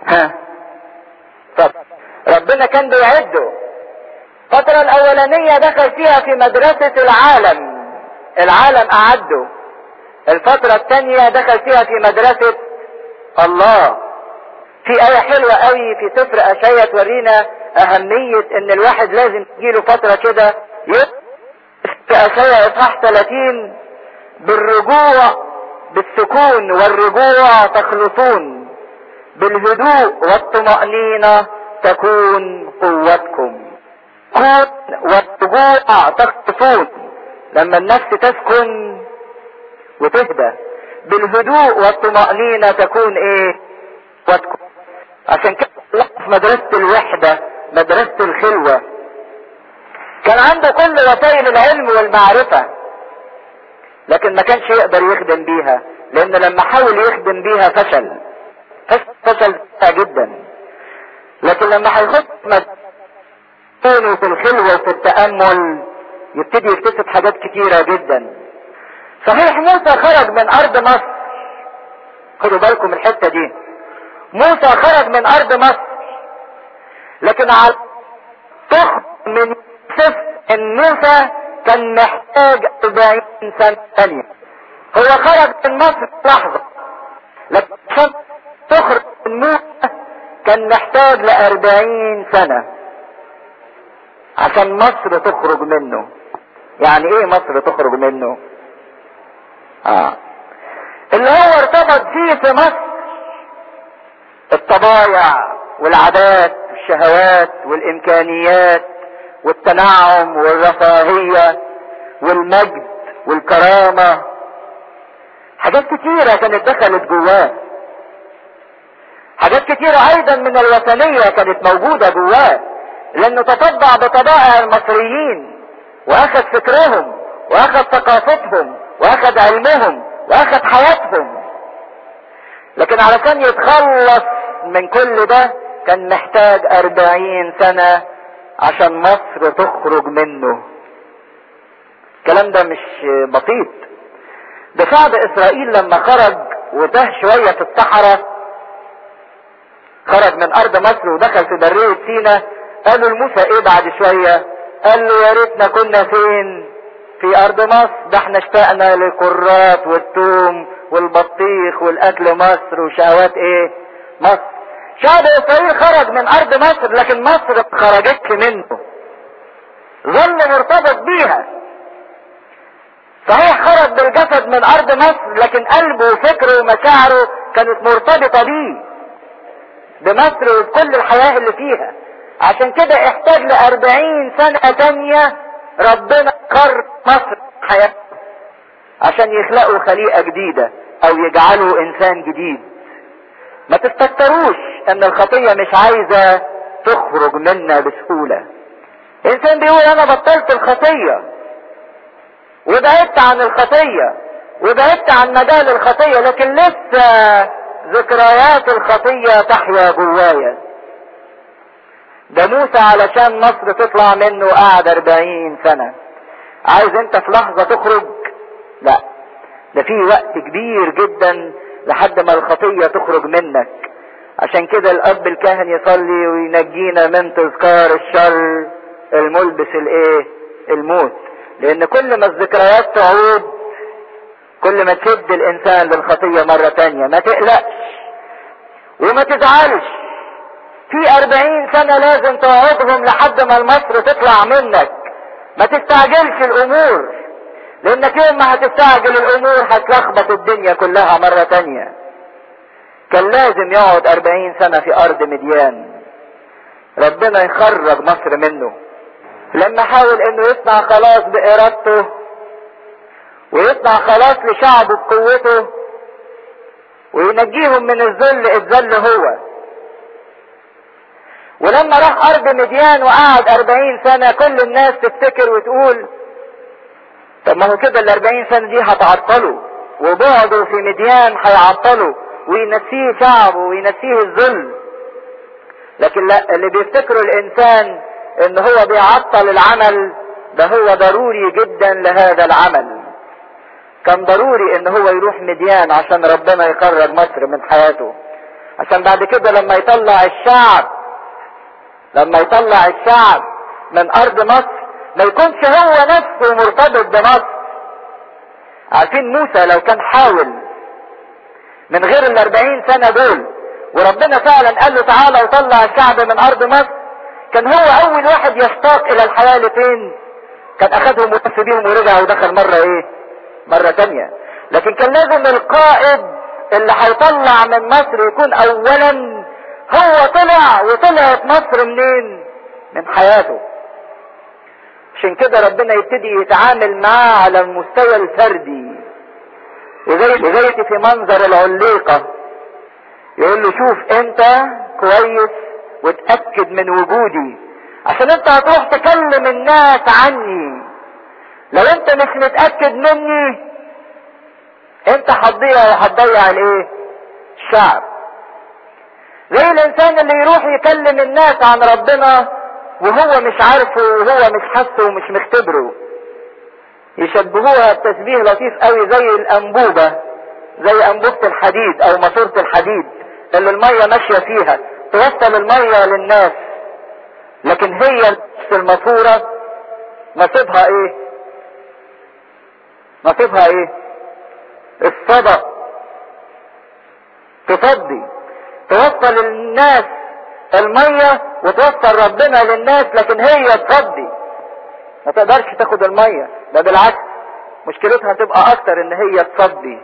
ها طب ربنا كان بيعده الفترة الأولانية دخل فيها في مدرسة العالم العالم أعده الفترة الثانية دخل فيها في مدرسة الله في آية حلوة قوي في سفر أشعية تورينا أهمية إن الواحد لازم تجيله فترة كده في أشعية إصحاح 30 بالرجوع بالسكون والرجوع تخلصون بالهدوء والطمأنينة تكون قوتكم كون والرجوع تخلصون لما النفس تسكن وتهدى بالهدوء والطمأنينة تكون ايه قوتكم عشان كده في مدرسة الوحدة مدرسة الخلوة كان عنده كل وسائل العلم والمعرفة لكن ما كانش يقدر يخدم بيها لان لما حاول يخدم بيها فشل فشل جدا لكن لما هيخش مدينه في الخلوة وفي التأمل يبتدي يكتسب حاجات كتيرة جدا صحيح موسى خرج من ارض مصر خدوا بالكم الحتة دي موسى خرج من ارض مصر لكن على تخرج من يوسف ان موسى كان محتاج 40 سنة ثانية هو خرج من مصر لحظة لكن عشان تخرج من موسى كان محتاج لأربعين سنة عشان مصر تخرج منه يعني ايه مصر تخرج منه اه اللي هو ارتبط فيه في مصر الطبايع والعادات والشهوات والامكانيات والتنعم والرفاهية والمجد والكرامة حاجات كتيرة كانت دخلت جواه حاجات كتيرة ايضا من الوثنية كانت موجودة جواه لانه تطبع بطبائع المصريين واخذ فكرهم واخذ ثقافتهم واخذ علمهم واخذ حياتهم لكن علشان يتخلص من كل ده كان محتاج اربعين سنة عشان مصر تخرج منه الكلام ده مش بسيط ده شعب اسرائيل لما خرج وتاه شوية في الصحراء خرج من ارض مصر ودخل في برية سينا قالوا لموسى ايه بعد شوية قال له يا ريتنا كنا فين في ارض مصر ده احنا اشتقنا للكرات والثوم والبطيخ والاكل مصر وشهوات ايه مصر شعب اسرائيل خرج من ارض مصر لكن مصر خرجتش منه ظل مرتبط بيها صحيح خرج بالجسد من ارض مصر لكن قلبه وفكره ومشاعره كانت مرتبطة بيه بمصر وبكل الحياة اللي فيها عشان كده احتاج لأربعين سنة تانية ربنا قر مصر حياته عشان يخلقوا خليقة جديدة او يجعلوا انسان جديد ما تستكتروش ان الخطية مش عايزة تخرج منا بسهولة انسان بيقول انا بطلت الخطية وبعدت عن الخطية وبعدت عن مجال الخطية لكن لسه ذكريات الخطية تحيا جوايا ده موسى علشان مصر تطلع منه قعد اربعين سنة عايز انت في لحظة تخرج لا ده في وقت كبير جدا لحد ما الخطية تخرج منك عشان كده الاب الكاهن يصلي وينجينا من تذكار الشر الملبس الايه الموت لان كل ما الذكريات تعود كل ما تشد الانسان للخطية مرة تانية ما تقلقش وما تزعلش في اربعين سنة لازم تقعدهم لحد ما المصر تطلع منك ما تستعجلش الامور لانك يوم ما هتستعجل الامور هتلخبط الدنيا كلها مرة تانية كان لازم يقعد اربعين سنة في ارض مديان ربنا يخرج مصر منه لما حاول انه يصنع خلاص بارادته ويصنع خلاص لشعبه بقوته وينجيهم من الذل اتذل هو ولما راح ارض مديان وقعد اربعين سنة كل الناس تفتكر وتقول طب ما هو كده الاربعين سنة دي هتعطله وبعده في مديان هيعطله وينسيه شعبه وينسيه الذل لكن لا اللي بيفتكروا الانسان ان هو بيعطل العمل ده هو ضروري جدا لهذا العمل كان ضروري ان هو يروح مديان عشان ربنا يخرج مصر من حياته عشان بعد كده لما يطلع الشعب لما يطلع الشعب من ارض مصر ما يكونش هو نفسه مرتبط بمصر عارفين موسى لو كان حاول من غير الاربعين سنة دول وربنا فعلا قال له تعالى وطلع الشعب من ارض مصر كان هو اول واحد يشتاق الى الحياة لفين كان اخذهم ولف بيهم ورجع ودخل مرة ايه مرة تانية لكن كان لازم القائد اللي هيطلع من مصر يكون اولا هو طلع وطلعت مصر منين من حياته عشان كده ربنا يبتدي يتعامل معاه على المستوى الفردي وزي في منظر العليقة يقول له شوف انت كويس وتأكد من وجودي عشان انت هتروح تكلم الناس عني لو انت مش متأكد مني انت هتضيع وهتضيع الايه الشعب زي الانسان اللي يروح يكلم الناس عن ربنا وهو مش عارفه وهو مش حاسه ومش مختبره يشبهوها بتشبيه لطيف قوي زي الانبوبة زي انبوبة الحديد او ماسورة الحديد اللي المية ماشية فيها توصل المية للناس لكن هي الماسورة نصيبها ايه نصيبها ايه الصدى تفضي توصل الناس المية وتوصل ربنا للناس لكن هي تفضي ما تقدرش تاخد المية ده بالعكس مشكلتها تبقى اكتر ان هي تصدي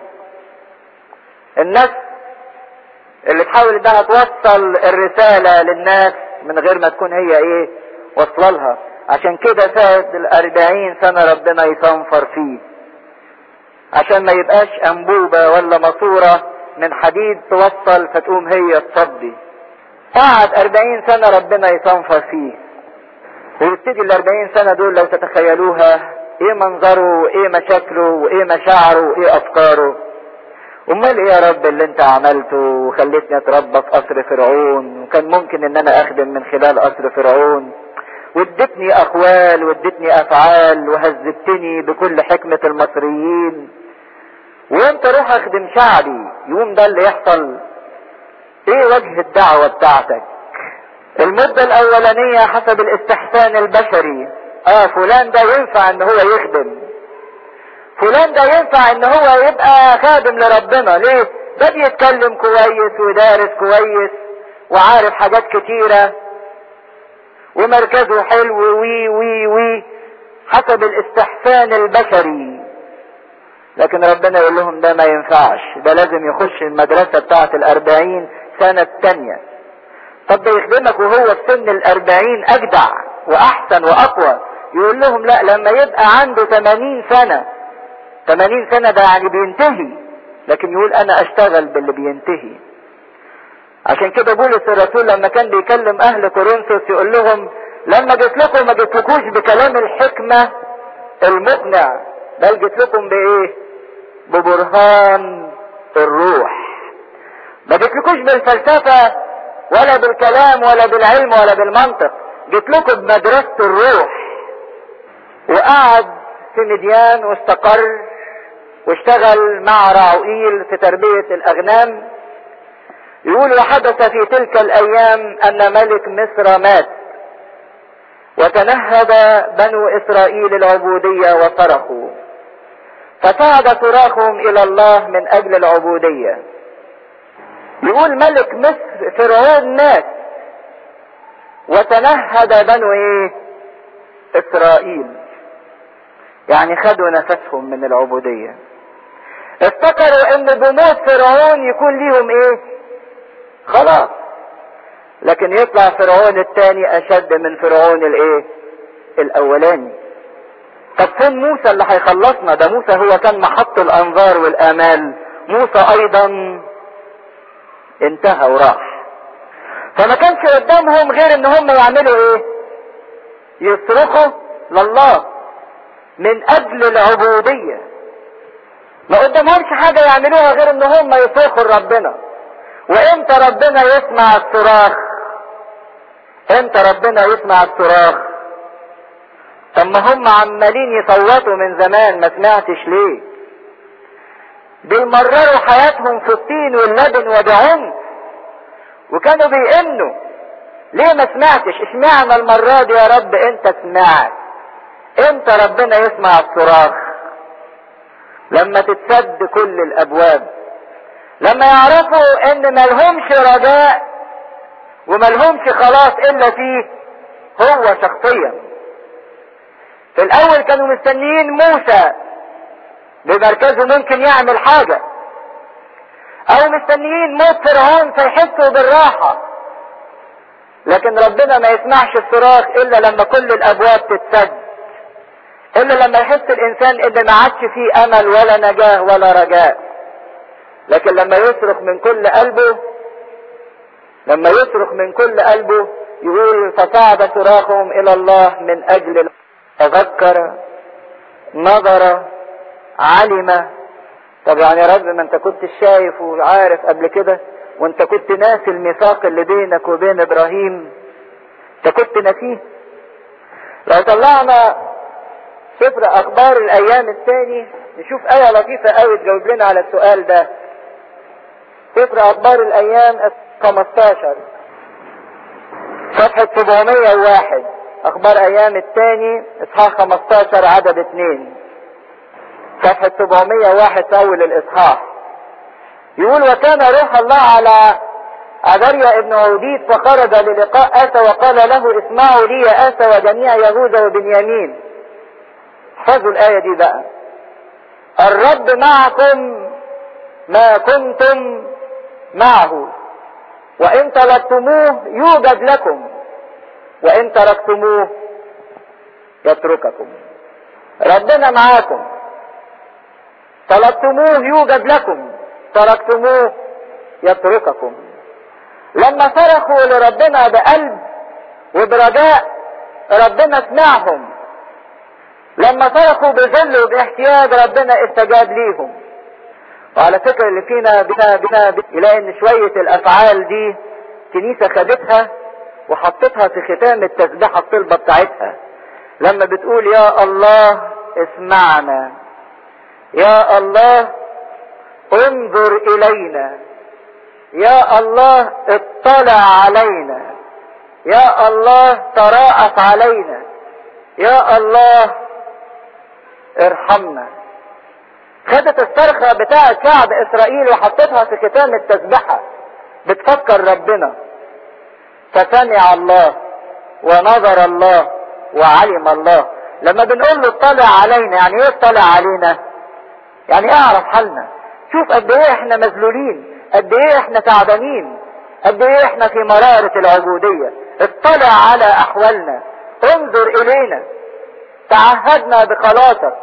الناس اللي تحاول انها توصل الرسالة للناس من غير ما تكون هي ايه وصل لها عشان كده فات الاربعين سنة ربنا يصنفر فيه عشان ما يبقاش انبوبة ولا ماسورة من حديد توصل فتقوم هي تصدي قعد اربعين سنة ربنا يصنفر فيه ويبتدي الاربعين سنة دول لو تتخيلوها ايه منظره وايه مشاكله وايه مشاعره وايه افكاره امال ايه يا رب اللي انت عملته وخليتني اتربى في قصر فرعون وكان ممكن ان انا اخدم من خلال قصر فرعون وادتني اقوال وادتني افعال وهذبتني بكل حكمة المصريين وانت روح اخدم شعبي يوم ده اللي يحصل ايه وجه الدعوة بتاعتك المدة الاولانية حسب الاستحسان البشري اه فلان ده ينفع ان هو يخدم فلان ده ينفع ان هو يبقى خادم لربنا ليه ده بيتكلم كويس ودارس كويس وعارف حاجات كتيرة ومركزه حلو وي وي وي حسب الاستحسان البشري لكن ربنا يقول لهم ده ما ينفعش ده لازم يخش المدرسة بتاعة الاربعين سنة التانية طب ده يخدمك وهو في سن الاربعين اجدع واحسن واقوى يقول لهم لا لما يبقى عنده 80 سنة 80 سنة ده يعني بينتهي لكن يقول انا اشتغل باللي بينتهي عشان كده بولس الرسول لما كان بيكلم اهل كورنثوس يقول لهم لما جيت لكم ما جيتلكوش بكلام الحكمة المقنع بل جيت لكم بايه ببرهان الروح ما جيتلكوش بالفلسفة ولا بالكلام ولا بالعلم ولا بالمنطق جيت لكم بمدرسة الروح وقعد في مديان واستقر واشتغل مع راعوئيل في تربية الأغنام يقول وحدث في تلك الأيام أن ملك مصر مات وتنهد بنو إسرائيل العبودية وصرخوا فصعد صراخهم إلى الله من أجل العبودية يقول ملك مصر فرعون مات وتنهد بنو ايه اسرائيل يعني خدوا نفسهم من العبودية افتكروا ان بموت فرعون يكون ليهم ايه خلاص لكن يطلع فرعون الثاني اشد من فرعون الايه الاولاني طب فين موسى اللي هيخلصنا ده موسى هو كان محط الانظار والامال موسى ايضا انتهى وراح فما كانش قدامهم غير ان هم يعملوا ايه يصرخوا لله من اجل العبودية ما قدامهمش حاجة يعملوها غير ان هم يصرخوا لربنا وامتى ربنا يسمع الصراخ امتى ربنا يسمع الصراخ طب ما هم عمالين يصوتوا من زمان ما سمعتش ليه بيمرروا حياتهم في الطين واللبن وبعنف وكانوا بيئنوا ليه ما سمعتش اشمعنى المرة دي يا رب انت سمعت امتى ربنا يسمع الصراخ لما تتسد كل الابواب لما يعرفوا ان ملهمش رجاء وملهمش خلاص الا فيه هو شخصيا في الاول كانوا مستنيين موسى بمركزه ممكن يعمل حاجة او مستنيين موت فرعون فيحسوا بالراحة لكن ربنا ما يسمعش الصراخ الا لما كل الابواب تتسد الا لما يحس الانسان ان ما عادش فيه امل ولا نجاه ولا رجاء لكن لما يصرخ من كل قلبه لما يصرخ من كل قلبه يقول فصعد صراخهم الى الله من اجل تذكر نظر علم طب يعني يا رب ما انت كنت شايف وعارف قبل كده وانت كنت ناسي الميثاق اللي بينك وبين ابراهيم انت كنت ناسيه لو طلعنا سفر اخبار الايام الثاني نشوف ايه لطيفة قوي تجاوب لنا على السؤال ده سفر اخبار الايام 15 صفحة 701 اخبار ايام الثاني اصحاح 15 عدد 2 صفحة 701 في اول الاصحاح يقول وكان روح الله على عذريا ابن عوديد فخرج للقاء اسى وقال له اسمعوا لي يا اسى وجميع يهوذا وبنيامين احفظوا الايه دي بقى الرب معكم ما كنتم معه وان طلبتموه يوجد لكم وان تركتموه يترككم ربنا معاكم طلبتموه يوجد لكم تركتموه يترككم لما صرخوا لربنا بقلب وبرجاء ربنا سمعهم لما صرخوا بذل وباحتياج ربنا استجاب ليهم وعلى فكرة اللي فينا بنا بنا بنا يلاقي ان شوية الافعال دي كنيسة خدتها وحطتها في ختام التسبيحة الطلبة بتاعتها لما بتقول يا الله اسمعنا يا الله انظر الينا يا الله اطلع علينا يا الله تراءف علينا يا الله ارحمنا خدت الصرخة بتاعة شعب اسرائيل وحطتها في ختام التسبحة بتفكر ربنا فسمع الله ونظر الله وعلم الله لما بنقول له اطلع علينا يعني ايه اطلع علينا يعني اعرف حالنا شوف قد ايه احنا مذلولين قد ايه احنا تعبانين قد ايه احنا في مرارة العبودية اطلع على احوالنا انظر الينا تعهدنا بخلاصك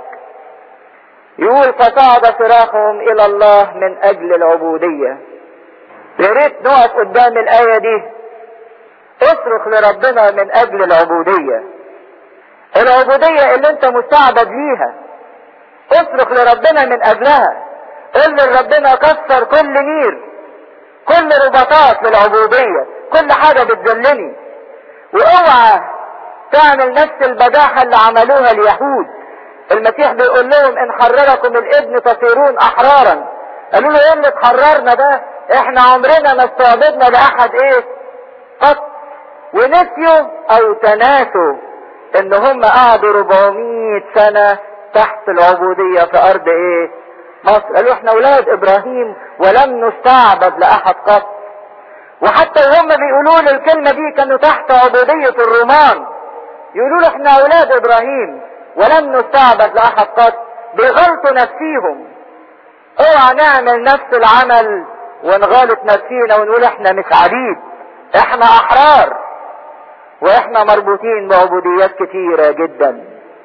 يقول فصعد صراخهم الى الله من اجل العبودية يا ريت نقف قدام الاية دي اصرخ لربنا من اجل العبودية العبودية اللي انت مستعبد ليها اصرخ لربنا من اجلها قل لربنا كسر كل نير كل رباطات للعبودية كل حاجة بتذلني واوعى تعمل نفس البجاحة اللي عملوها اليهود المسيح بيقول لهم ان حرركم الابن تصيرون احرارا قالوا له ايه اللي تحررنا ده احنا عمرنا ما استعبدنا لاحد ايه قط ونسيوا او تناسوا ان هم قعدوا 400 سنة تحت العبودية في ارض ايه مصر قالوا احنا اولاد ابراهيم ولم نستعبد لاحد قط وحتى وهم بيقولوا له الكلمة دي كانوا تحت عبودية الرومان يقولوا له احنا اولاد ابراهيم ولم نستعبد لاحد قط بيغلطوا نفسيهم اوعى نعمل نفس العمل ونغالط نفسينا ونقول احنا مش عبيد احنا احرار واحنا مربوطين بعبوديات كتيرة جدا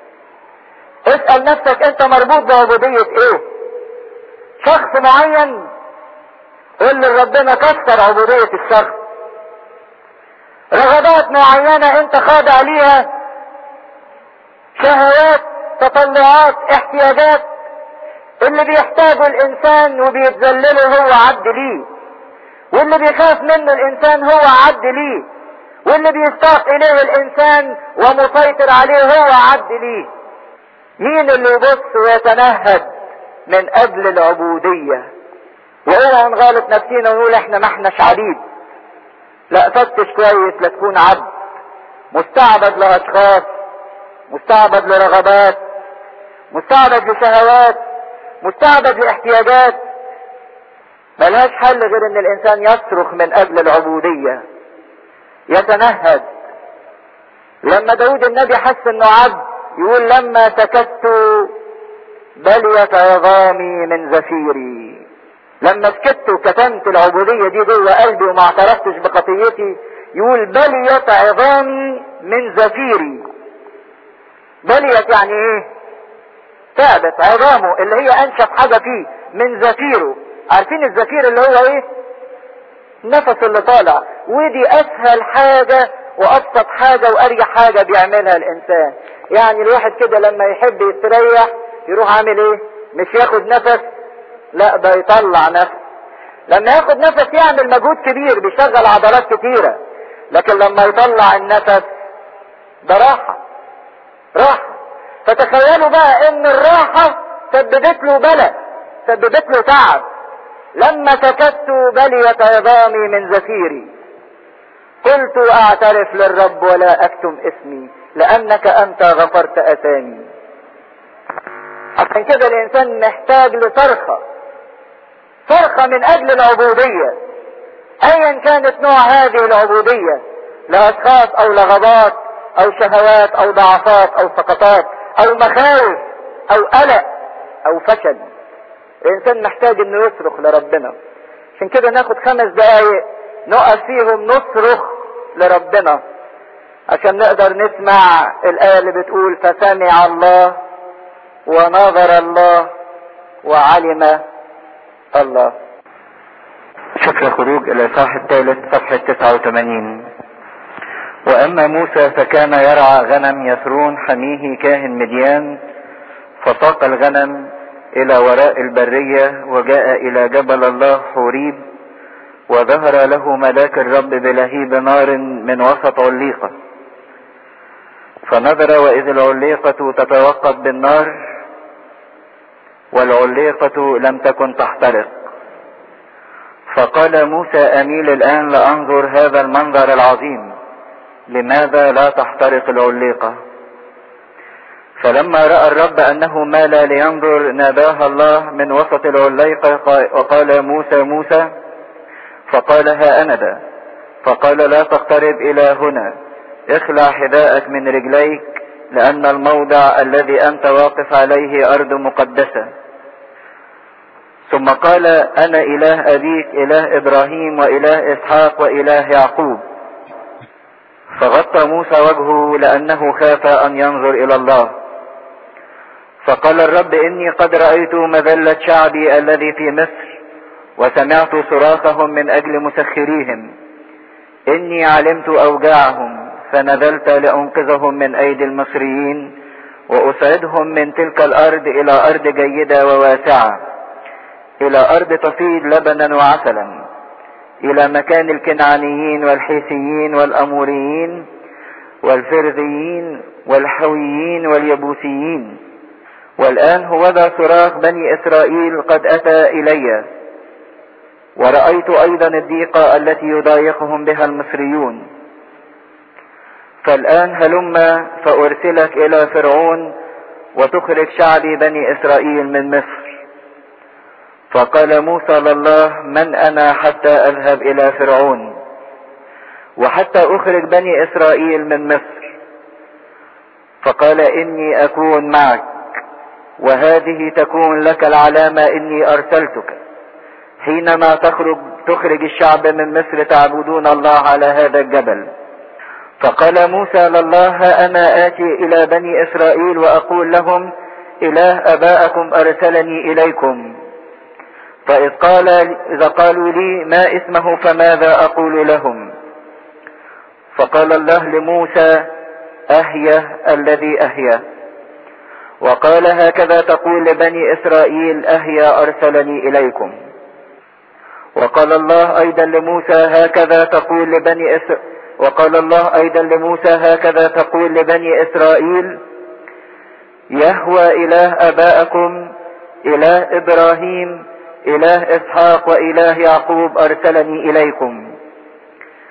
اسأل نفسك انت مربوط بعبودية ايه شخص معين قل لربنا كسر عبودية الشخص رغبات معينة انت خاضع ليها شهوات تطلعات احتياجات اللي بيحتاجه الانسان وبيتذلله هو عبد ليه واللي بيخاف منه الانسان هو عبد ليه واللي بيستاق اليه الانسان ومسيطر عليه هو عبد ليه مين اللي يبص ويتنهد من اجل العبودية واوعى نغالط نفسينا ونقول احنا ما احناش عبيد لا فتش كويس لا تكون عبد مستعبد لاشخاص مستعبد لرغبات مستعبد لشهوات مستعبد لاحتياجات ملهاش حل غير ان الانسان يصرخ من اجل العبودية يتنهد لما داود النبي حس انه عبد يقول لما سكت بليت عظامي من زفيري لما سكت وكتمت العبودية دي جوه قلبي وما اعترفتش بخطيتي يقول بليت عظامي من زفيري بليت يعني ايه تعبت عظامه اللي هي انشف حاجة فيه من زفيره عارفين الزفير اللي هو ايه النفس اللي طالع ودي اسهل حاجة وابسط حاجة واريح حاجة بيعملها الانسان يعني الواحد كده لما يحب يستريح يروح عامل ايه مش ياخد نفس لا ده يطلع نفس لما ياخد نفس يعمل مجهود كبير بيشغل عضلات كتيرة لكن لما يطلع النفس ده راحة راحة فتخيلوا بقى ان الراحة سببت له بلى سببت له تعب لما سكت بليت عظامي من زفيري قلت اعترف للرب ولا اكتم اسمي لانك انت غفرت اثامي عشان كده الانسان محتاج لصرخة صرخة من اجل العبودية ايا كانت نوع هذه العبودية لاشخاص او لغبات او شهوات او ضعفات او سقطات او مخاوف او قلق او فشل الانسان محتاج انه يصرخ لربنا عشان كده ناخد خمس دقايق نقف فيهم نصرخ لربنا عشان نقدر نسمع الآية اللي بتقول فسمع الله ونظر الله وعلم الله سفر خروج الإصحاح الثالث صفحة 89 وأما موسى فكان يرعى غنم يثرون حميه كاهن مديان فساق الغنم إلى وراء البرية وجاء إلى جبل الله حوريب وظهر له ملاك الرب بلهيب نار من وسط عليقة فنظر وإذ العليقة تتوقد بالنار والعليقة لم تكن تحترق فقال موسى أميل الآن لأنظر هذا المنظر العظيم لماذا لا تحترق العليقة فلما رأى الرب أنه مال لينظر ناداها الله من وسط العليقة وقال موسى موسى فقال ها أنا ذا فقال لا تقترب إلى هنا اخلع حذاءك من رجليك لأن الموضع الذي أنت واقف عليه أرض مقدسة ثم قال أنا إله أبيك إله إبراهيم وإله إسحاق وإله يعقوب فغطى موسى وجهه لأنه خاف أن ينظر إلى الله فقال الرب إني قد رأيت مذلة شعبي الذي في مصر وسمعت صراخهم من أجل مسخريهم إني علمت أوجاعهم فنزلت لأنقذهم من أيدي المصريين وأسعدهم من تلك الأرض إلى أرض جيدة وواسعة إلى أرض تفيض لبنا وعسلا إلى مكان الكنعانيين والحيثيين والأموريين والفرذيين والحويين واليبوسيين والآن هو ذا صراخ بني إسرائيل قد أتى إلي ورأيت أيضا الضيقة التي يضايقهم بها المصريون فالآن هلم فأرسلك إلى فرعون وتخرج شعبي بني إسرائيل من مصر فقال موسى لله من أنا حتى أذهب إلى فرعون وحتى أخرج بني إسرائيل من مصر فقال إني أكون معك وهذه تكون لك العلامة إني أرسلتك حينما تخرج تخرج الشعب من مصر تعبدون الله على هذا الجبل فقال موسى لله أنا آتي إلى بني إسرائيل وأقول لهم إله أباءكم أرسلني إليكم فإذ قال إذا قالوا لي ما اسمه فماذا أقول لهم فقال الله لموسى أهيا الذي أهيا وقال هكذا تقول لبني إسرائيل أهيا أرسلني إليكم وقال الله أيضا لموسى هكذا تقول لبني إسرائيل وقال الله أيضا لموسى هكذا تقول لبني إسرائيل يهوى إله أبائكم إله إبراهيم إله إسحاق وإله يعقوب أرسلني إليكم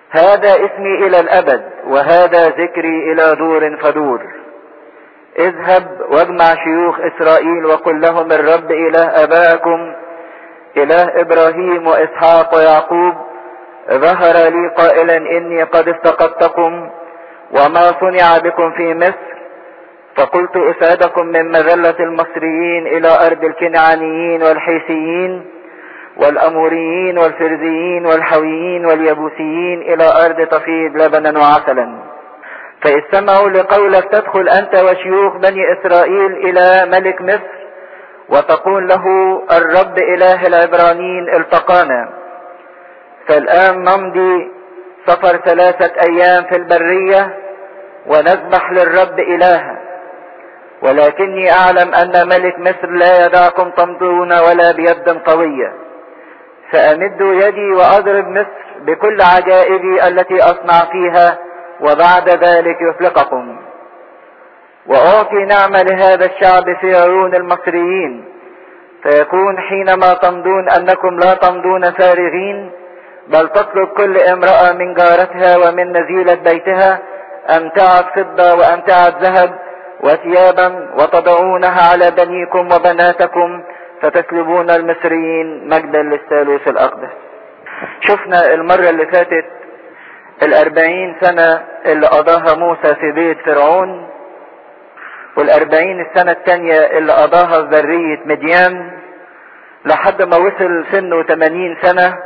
هذا اسمي الى الابد وهذا ذكري الى دور فدور اذهب واجمع شيوخ اسرائيل وقل لهم الرب اله ابائكم اله ابراهيم واسحاق ويعقوب ظهر لي قائلا اني قد افتقدتكم وما صنع بكم في مصر فقلت اسعدكم من مذلة المصريين الى ارض الكنعانيين والحيثيين والاموريين والفرزيين والحويين واليبوسيين الى ارض تفيض لبنا وعسلا فإذ سمعوا لقولك تدخل أنت وشيوخ بني إسرائيل إلى ملك مصر وتقول له الرب إله العبرانيين التقانا فالآن نمضي سفر ثلاثة أيام في البرية ونذبح للرب إلها ولكني أعلم أن ملك مصر لا يدعكم تمضون ولا بيد قوية فأمد يدي وأضرب مصر بكل عجائبي التي أصنع فيها وبعد ذلك يطلقكم واعطي نعمة لهذا الشعب في عيون المصريين فيكون حينما تمضون انكم لا تمضون فارغين بل تطلب كل امرأة من جارتها ومن نزيلة بيتها امتعة فضة وامتعة ذهب وثيابا وتضعونها على بنيكم وبناتكم فتسلبون المصريين مجدا للثالوث الاقدس شفنا المرة اللي فاتت الاربعين سنة اللي قضاها موسى في بيت فرعون والاربعين السنة التانية اللي قضاها في برية مديان لحد ما وصل سنه 80 سنة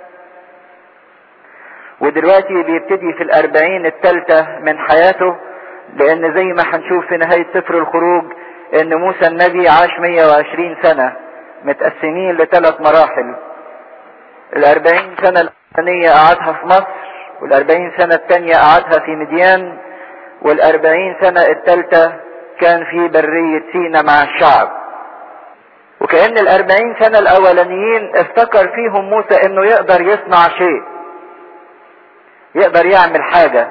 ودلوقتي بيبتدي في الاربعين التالتة من حياته لان زي ما هنشوف في نهاية سفر الخروج ان موسى النبي عاش 120 سنة متقسمين لثلاث مراحل الاربعين سنة الاولانية قعدها في مصر والاربعين سنة التانية قعدها في مديان والاربعين سنة التالتة كان في برية سينا مع الشعب وكأن الاربعين سنة الاولانيين افتكر فيهم موسى انه يقدر يصنع شيء يقدر يعمل حاجة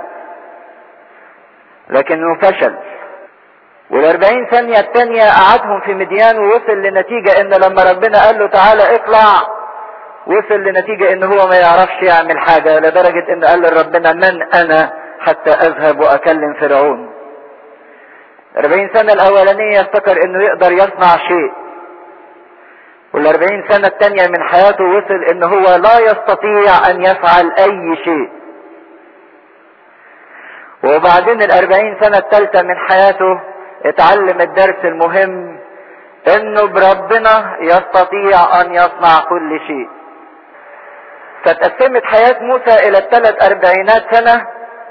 لكنه فشل والاربعين ثانية التانية قعدهم في مديان ووصل لنتيجة ان لما ربنا قال له تعالى اطلع وصل لنتيجة ان هو ما يعرفش يعمل حاجة لدرجة ان قال لربنا من انا حتى اذهب واكلم فرعون الاربعين سنة الاولانية افتكر انه يقدر يصنع شيء والاربعين سنة التانية من حياته وصل ان هو لا يستطيع ان يفعل اي شيء وبعدين الاربعين سنة التالتة من حياته اتعلم الدرس المهم انه بربنا يستطيع ان يصنع كل شيء فتقسمت حياة موسى الى الثلاث اربعينات سنة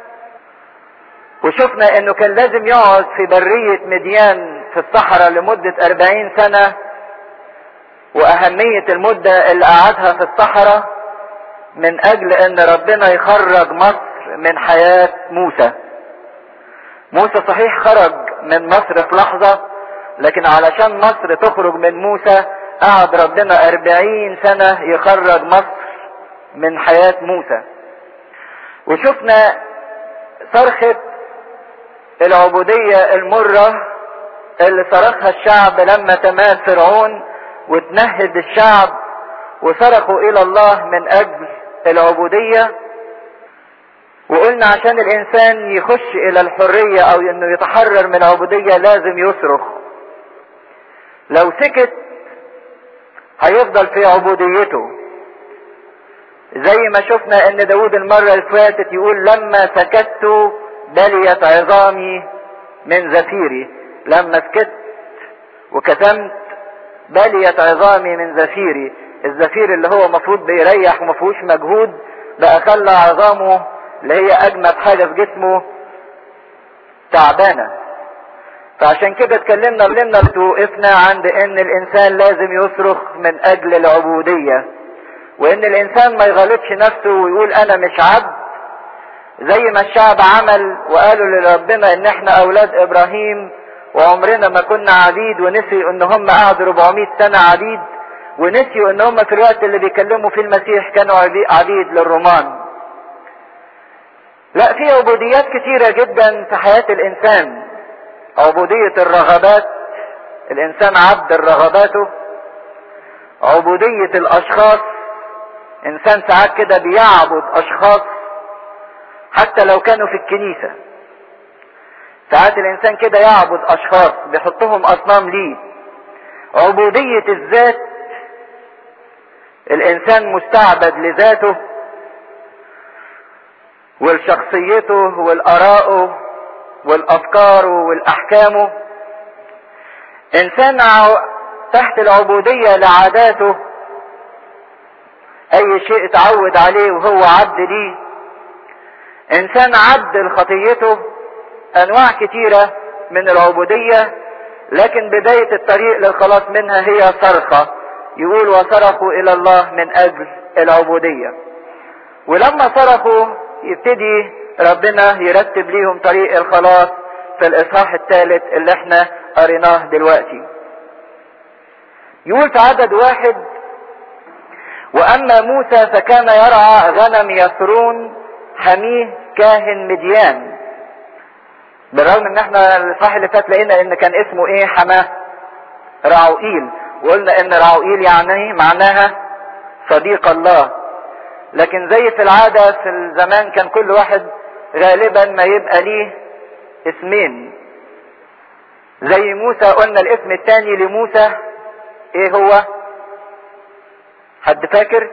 وشفنا انه كان لازم يقعد في برية مديان في الصحراء لمدة اربعين سنة واهمية المدة اللي قعدها في الصحراء من اجل ان ربنا يخرج مصر من حياة موسى موسى صحيح خرج من مصر في لحظة لكن علشان مصر تخرج من موسى قعد ربنا اربعين سنة يخرج مصر من حياة موسى وشفنا صرخة العبودية المرة اللي صرخها الشعب لما تمال فرعون وتنهد الشعب وصرخوا الى الله من اجل العبودية وقلنا عشان الانسان يخش الى الحرية او انه يتحرر من العبودية لازم يصرخ لو سكت هيفضل في عبوديته زي ما شفنا ان داود المرة اللي فاتت يقول لما سكت بليت عظامي من زفيري لما سكت وكتمت بليت عظامي من زفيري الزفير اللي هو مفروض بيريح ومفهوش مجهود بقى خلى عظامه اللي هي اجمد حاجة في جسمه تعبانة فعشان كده اتكلمنا اتكلمنا وقفنا عند ان الانسان لازم يصرخ من اجل العبودية وان الانسان ما يغلطش نفسه ويقول انا مش عبد زي ما الشعب عمل وقالوا لربنا ان احنا اولاد ابراهيم وعمرنا ما كنا عبيد ونسيوا ان هم قعدوا 400 سنة عبيد ونسيوا ان هم في الوقت اللي بيكلموا فيه المسيح كانوا عبيد للرومان لا في عبوديات كتيرة جدا في حياة الانسان عبودية الرغبات الانسان عبد رغباته عبودية الاشخاص انسان ساعات كده بيعبد اشخاص حتى لو كانوا في الكنيسة ساعات الانسان كده يعبد اشخاص بيحطهم اصنام ليه عبودية الذات الانسان مستعبد لذاته ولشخصيته والارائه والافكار والاحكامه انسان تحت العبودية لعاداته اي شيء اتعود عليه وهو عبد ليه انسان عبد لخطيته انواع كتيرة من العبودية لكن بداية الطريق للخلاص منها هي صرخة يقول وصرخوا الى الله من اجل العبودية ولما صرخوا يبتدي ربنا يرتب ليهم طريق الخلاص في الاصحاح الثالث اللي احنا قريناه دلوقتي يقول في عدد واحد واما موسى فكان يرعى غنم يسرون حميه كاهن مديان بالرغم ان احنا الاصحاح اللي فات لقينا ان كان اسمه ايه حماه راعوئيل وقلنا ان راعوئيل يعني معناها صديق الله لكن زي في العادة في الزمان كان كل واحد غالبا ما يبقى ليه اسمين زي موسى قلنا الاسم الثاني لموسى ايه هو حد فاكر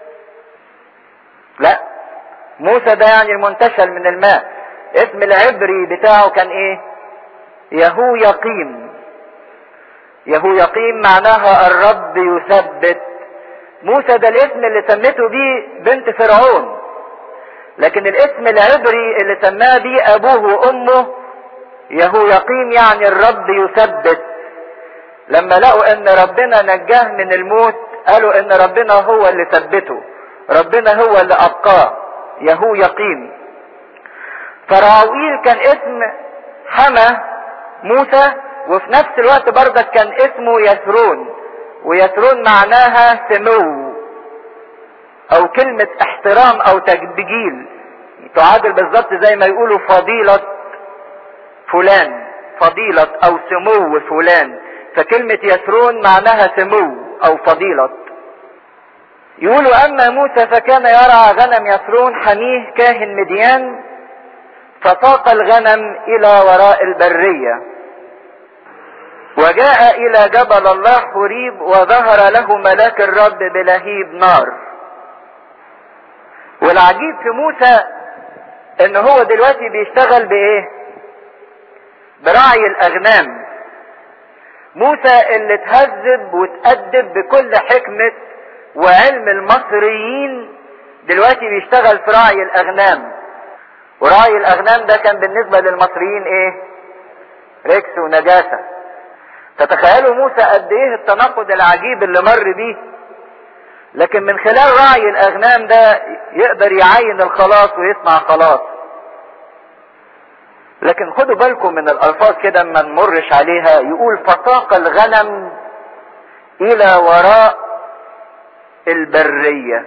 لا موسى ده يعني المنتشل من الماء اسم العبري بتاعه كان ايه يهو يقيم يهو يقيم معناها الرب يثبت موسى ده الاسم اللي سمته بيه بنت فرعون لكن الاسم العبري اللي سماه بيه ابوه وامه يهو يقيم يعني الرب يثبت لما لقوا ان ربنا نجاه من الموت قالوا ان ربنا هو اللي ثبته ربنا هو اللي ابقاه يهو يقيم فراويل كان اسم حمى موسى وفي نفس الوقت بردك كان اسمه يسرون ويسرون معناها سمو او كلمة احترام او تبجيل تعادل بالظبط زي ما يقولوا فضيلة فلان فضيلة او سمو فلان فكلمة يسرون معناها سمو او فضيلة يقولوا اما موسى فكان يرعى غنم يسرون حميه كاهن مديان فساق الغنم الى وراء البرية وجاء الى جبل الله حريب وظهر له ملاك الرب بلهيب نار والعجيب في موسى ان هو دلوقتي بيشتغل بايه برعي الاغنام موسى اللي اتهذب وتأدب بكل حكمة وعلم المصريين دلوقتي بيشتغل في رعي الاغنام ورعي الاغنام ده كان بالنسبة للمصريين ايه ركس ونجاسة تتخيلوا موسى قد ايه التناقض العجيب اللي مر بيه لكن من خلال رعي الاغنام ده يقدر يعين الخلاص ويصنع خلاص لكن خدوا بالكم من الالفاظ كده ما نمرش عليها يقول فساق الغنم الى وراء البرية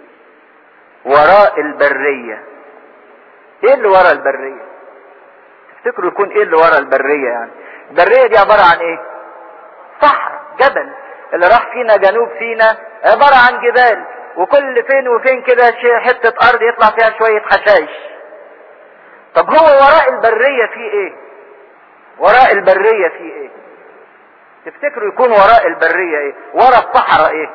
وراء البرية ايه اللي وراء البرية تفتكروا يكون ايه اللي وراء البرية يعني البرية دي عبارة عن ايه صحراء جبل اللي راح فينا جنوب سينا عبارة عن جبال وكل فين وفين كده حتة ارض يطلع فيها شوية حشائش طب هو وراء البرية في ايه وراء البرية في ايه تفتكروا يكون وراء البرية ايه وراء الصحراء ايه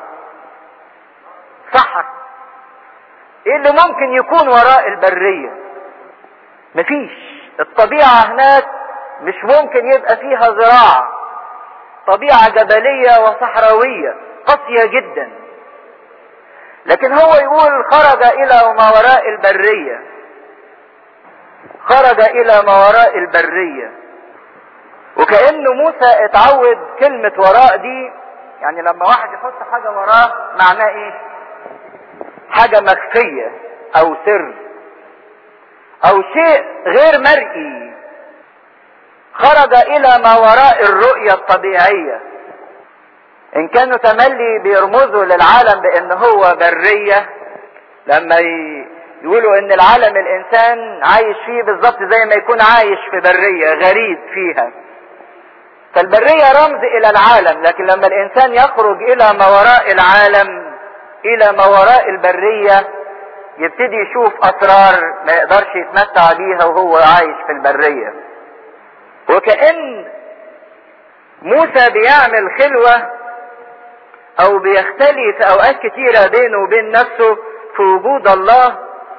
صحراء ايه اللي ممكن يكون وراء البرية مفيش الطبيعة هناك مش ممكن يبقى فيها زراعة طبيعة جبلية وصحراوية قاسية جدا لكن هو يقول خرج الى ما وراء البرية خرج الى ما وراء البرية وكأنه موسى اتعود كلمة وراء دي يعني لما واحد يحط حاجة وراه معناه ايه حاجة مخفية او سر او شيء غير مرئي خرج الى ما وراء الرؤية الطبيعية ان كانوا تملي بيرمزوا للعالم بان هو برية لما يقولوا ان العالم الانسان عايش فيه بالظبط زي ما يكون عايش في برية غريب فيها فالبرية رمز الى العالم لكن لما الانسان يخرج الى ما وراء العالم الى ما وراء البرية يبتدي يشوف اسرار ما يقدرش يتمتع بيها وهو عايش في البرية وكأن موسى بيعمل خلوة او بيختلي في اوقات كتيرة بينه وبين نفسه في وجود الله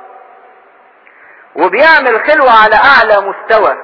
وبيعمل خلوة على اعلى مستوى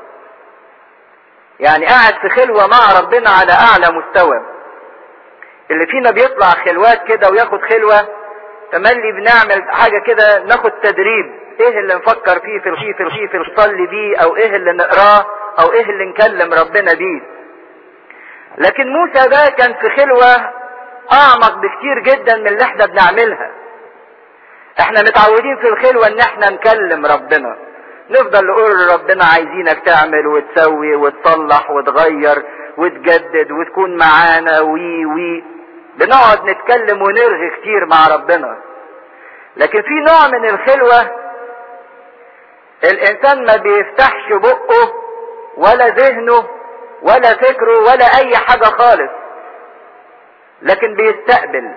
يعني قاعد في خلوة مع ربنا على اعلى مستوى اللي فينا بيطلع خلوات كده وياخد خلوة تملي بنعمل حاجة كده ناخد تدريب ايه اللي نفكر فيه في الخيف الخيف اللي نصلي بيه او ايه اللي نقراه او ايه اللي نكلم ربنا بيه لكن موسى ده كان في خلوة اعمق بكتير جدا من اللي احنا بنعملها احنا متعودين في الخلوة ان احنا نكلم ربنا نفضل نقول لربنا عايزينك تعمل وتسوي وتصلح وتغير وتجدد وتكون معانا وي وي بنقعد نتكلم ونرغي كتير مع ربنا لكن في نوع من الخلوة الانسان ما بيفتحش بقه ولا ذهنه ولا فكره ولا اي حاجة خالص لكن بيستقبل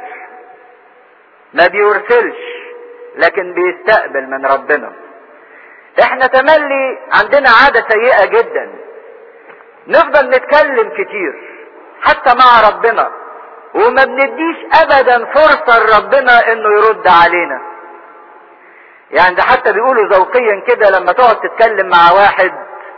ما بيرسلش لكن بيستقبل من ربنا احنا تملي عندنا عادة سيئة جدا نفضل نتكلم كتير حتى مع ربنا وما بنديش ابدا فرصة لربنا انه يرد علينا يعني ده حتى بيقولوا ذوقيا كده لما تقعد تتكلم مع واحد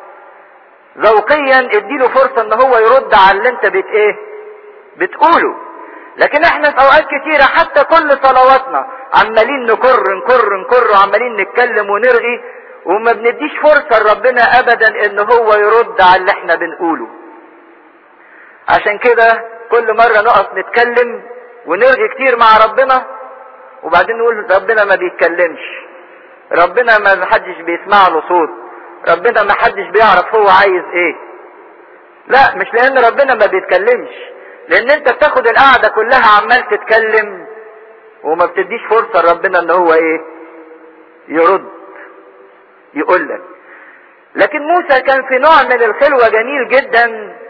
ذوقيا اديله فرصة ان هو يرد على اللي انت بت ايه بتقوله لكن احنا في اوقات كتيرة حتى كل صلواتنا عمالين نكر نكر نكر وعمالين نتكلم ونرغي وما بنديش فرصة لربنا ابدا ان هو يرد على اللي احنا بنقوله عشان كده كل مرة نقف نتكلم ونرغي كتير مع ربنا وبعدين نقول ربنا ما بيتكلمش ربنا ما حدش بيسمع له صوت ربنا ما حدش بيعرف هو عايز ايه لا مش لان ربنا ما بيتكلمش لان انت بتاخد القعدة كلها عمال تتكلم وما بتديش فرصة لربنا ان هو ايه يرد يقول لك لكن موسى كان في نوع من الخلوة جميل جدا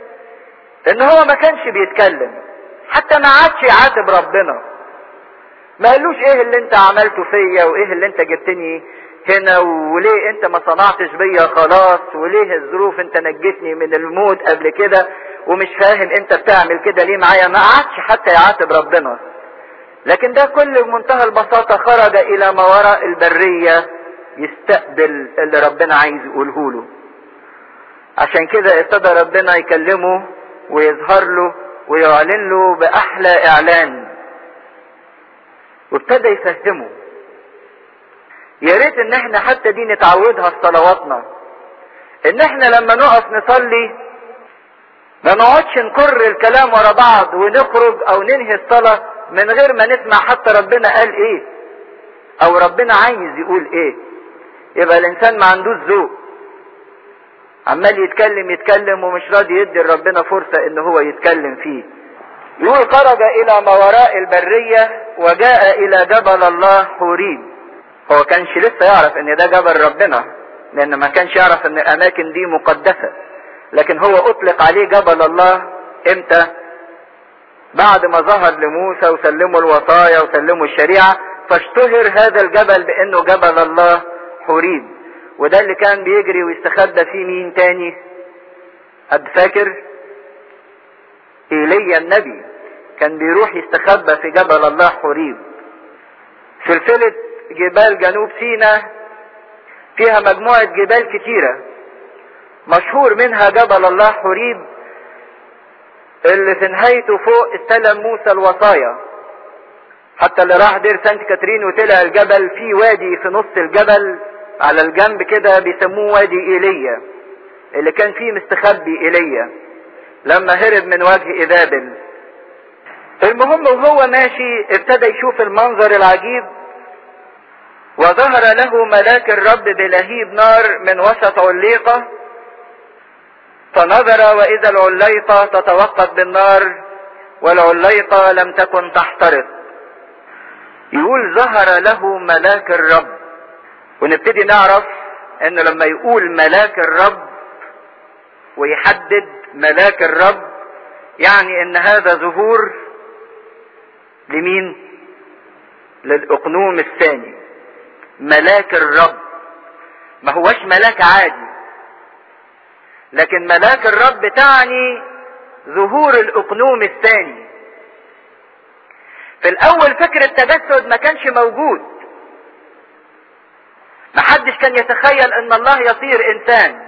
ان هو ما كانش بيتكلم حتى ما عادش يعاتب ربنا ما قالوش ايه اللي انت عملته فيا وايه اللي انت جبتني هنا وليه انت ما صنعتش بيا خلاص وليه الظروف انت نجتني من الموت قبل كده ومش فاهم انت بتعمل كده ليه معايا ما قعدش حتى يعاتب ربنا لكن ده كل بمنتهى البساطة خرج الى ما وراء البرية يستقبل اللي ربنا عايز يقوله له عشان كده ابتدى ربنا يكلمه ويظهر له ويعلن له بأحلى إعلان وابتدى يفهمه يا ريت ان احنا حتى دي نتعودها في صلواتنا ان احنا لما نقف نصلي ما نقعدش نكر الكلام ورا بعض ونخرج او ننهي الصلاة من غير ما نسمع حتى ربنا قال ايه او ربنا عايز يقول ايه يبقى الانسان ما عندوش ذوق عمال يتكلم يتكلم ومش راضي يدي لربنا فرصة ان هو يتكلم فيه يقول خرج الى ما وراء البرية وجاء الى جبل الله حوريب هو كانش لسه يعرف ان ده جبل ربنا لان ما كانش يعرف ان الاماكن دي مقدسة لكن هو اطلق عليه جبل الله امتى بعد ما ظهر لموسى وسلموا الوصايا وسلموا الشريعة فاشتهر هذا الجبل بانه جبل الله حوريب وده اللي كان بيجري ويستخبى فيه مين تاني حد فاكر ايليا النبي كان بيروح يستخبى في جبل الله حوريب سلسلة جبال جنوب سيناء فيها مجموعة جبال كتيرة مشهور منها جبل الله حوريب اللي في نهايته فوق استلم موسى الوصايا حتى اللي راح دير سانت كاترين وطلع الجبل في وادي في نص الجبل على الجنب كده بيسموه وادي ايليا اللي كان فيه مستخبي ايليا لما هرب من وجه ايزابل المهم وهو ماشي ابتدى يشوف المنظر العجيب وظهر له ملاك الرب بلهيب نار من وسط عليقة فنظر واذا العليقة تتوقد بالنار والعليقة لم تكن تحترق يقول ظهر له ملاك الرب ونبتدي نعرف ان لما يقول ملاك الرب ويحدد ملاك الرب يعني ان هذا ظهور لمين للاقنوم الثاني ملاك الرب ما هوش ملاك عادي لكن ملاك الرب تعني ظهور الاقنوم الثاني في الاول فكر التجسد ما كانش موجود محدش كان يتخيل ان الله يصير انسان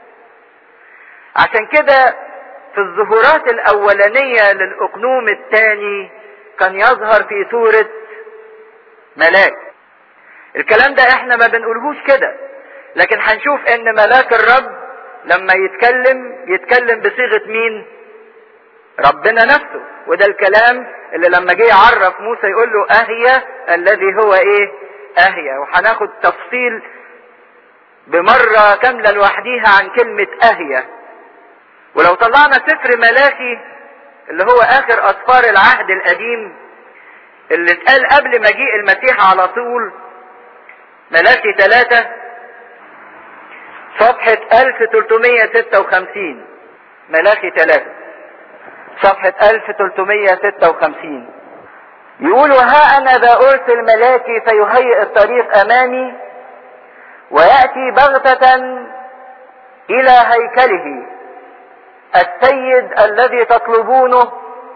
عشان كده في الظهورات الاولانية للاقنوم الثاني كان يظهر في صورة ملاك الكلام ده احنا ما بنقولهوش كده لكن هنشوف ان ملاك الرب لما يتكلم يتكلم بصيغة مين ربنا نفسه وده الكلام اللي لما جه يعرف موسى يقول له اهيا الذي هو ايه اهيا وهناخد تفصيل بمرة كاملة لوحديها عن كلمة اهيا ولو طلعنا سفر ملاكي اللي هو اخر اسفار العهد القديم اللي اتقال قبل مجيء المسيح على طول ملاكي ثلاثة صفحة 1356 ملاكي ثلاثة صفحة 1356 يقول وها انا ذا ارسل ملاكي فيهيئ الطريق امامي ويأتي بغتة الى هيكله السيد الذي تطلبونه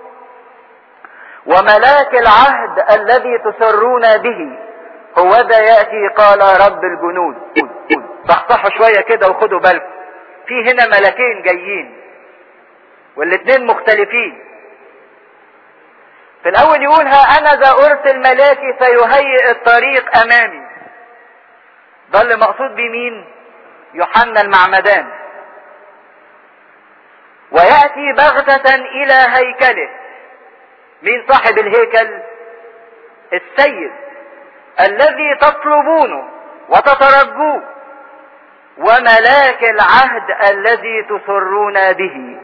وملاك العهد الذي تسرون به هو ذا يأتي قال رب الجنود صحصحوا شوية كده وخدوا بالكم في هنا ملكين جايين والاتنين مختلفين في الاول يقول ها انا ذا ارسل ملاكي فيهيئ الطريق امامي ده اللي مقصود بيه مين يوحنا المعمدان ويأتي بغتة الى هيكله مين صاحب الهيكل السيد الذي تطلبونه وتترجوه وملاك العهد الذي تسرون به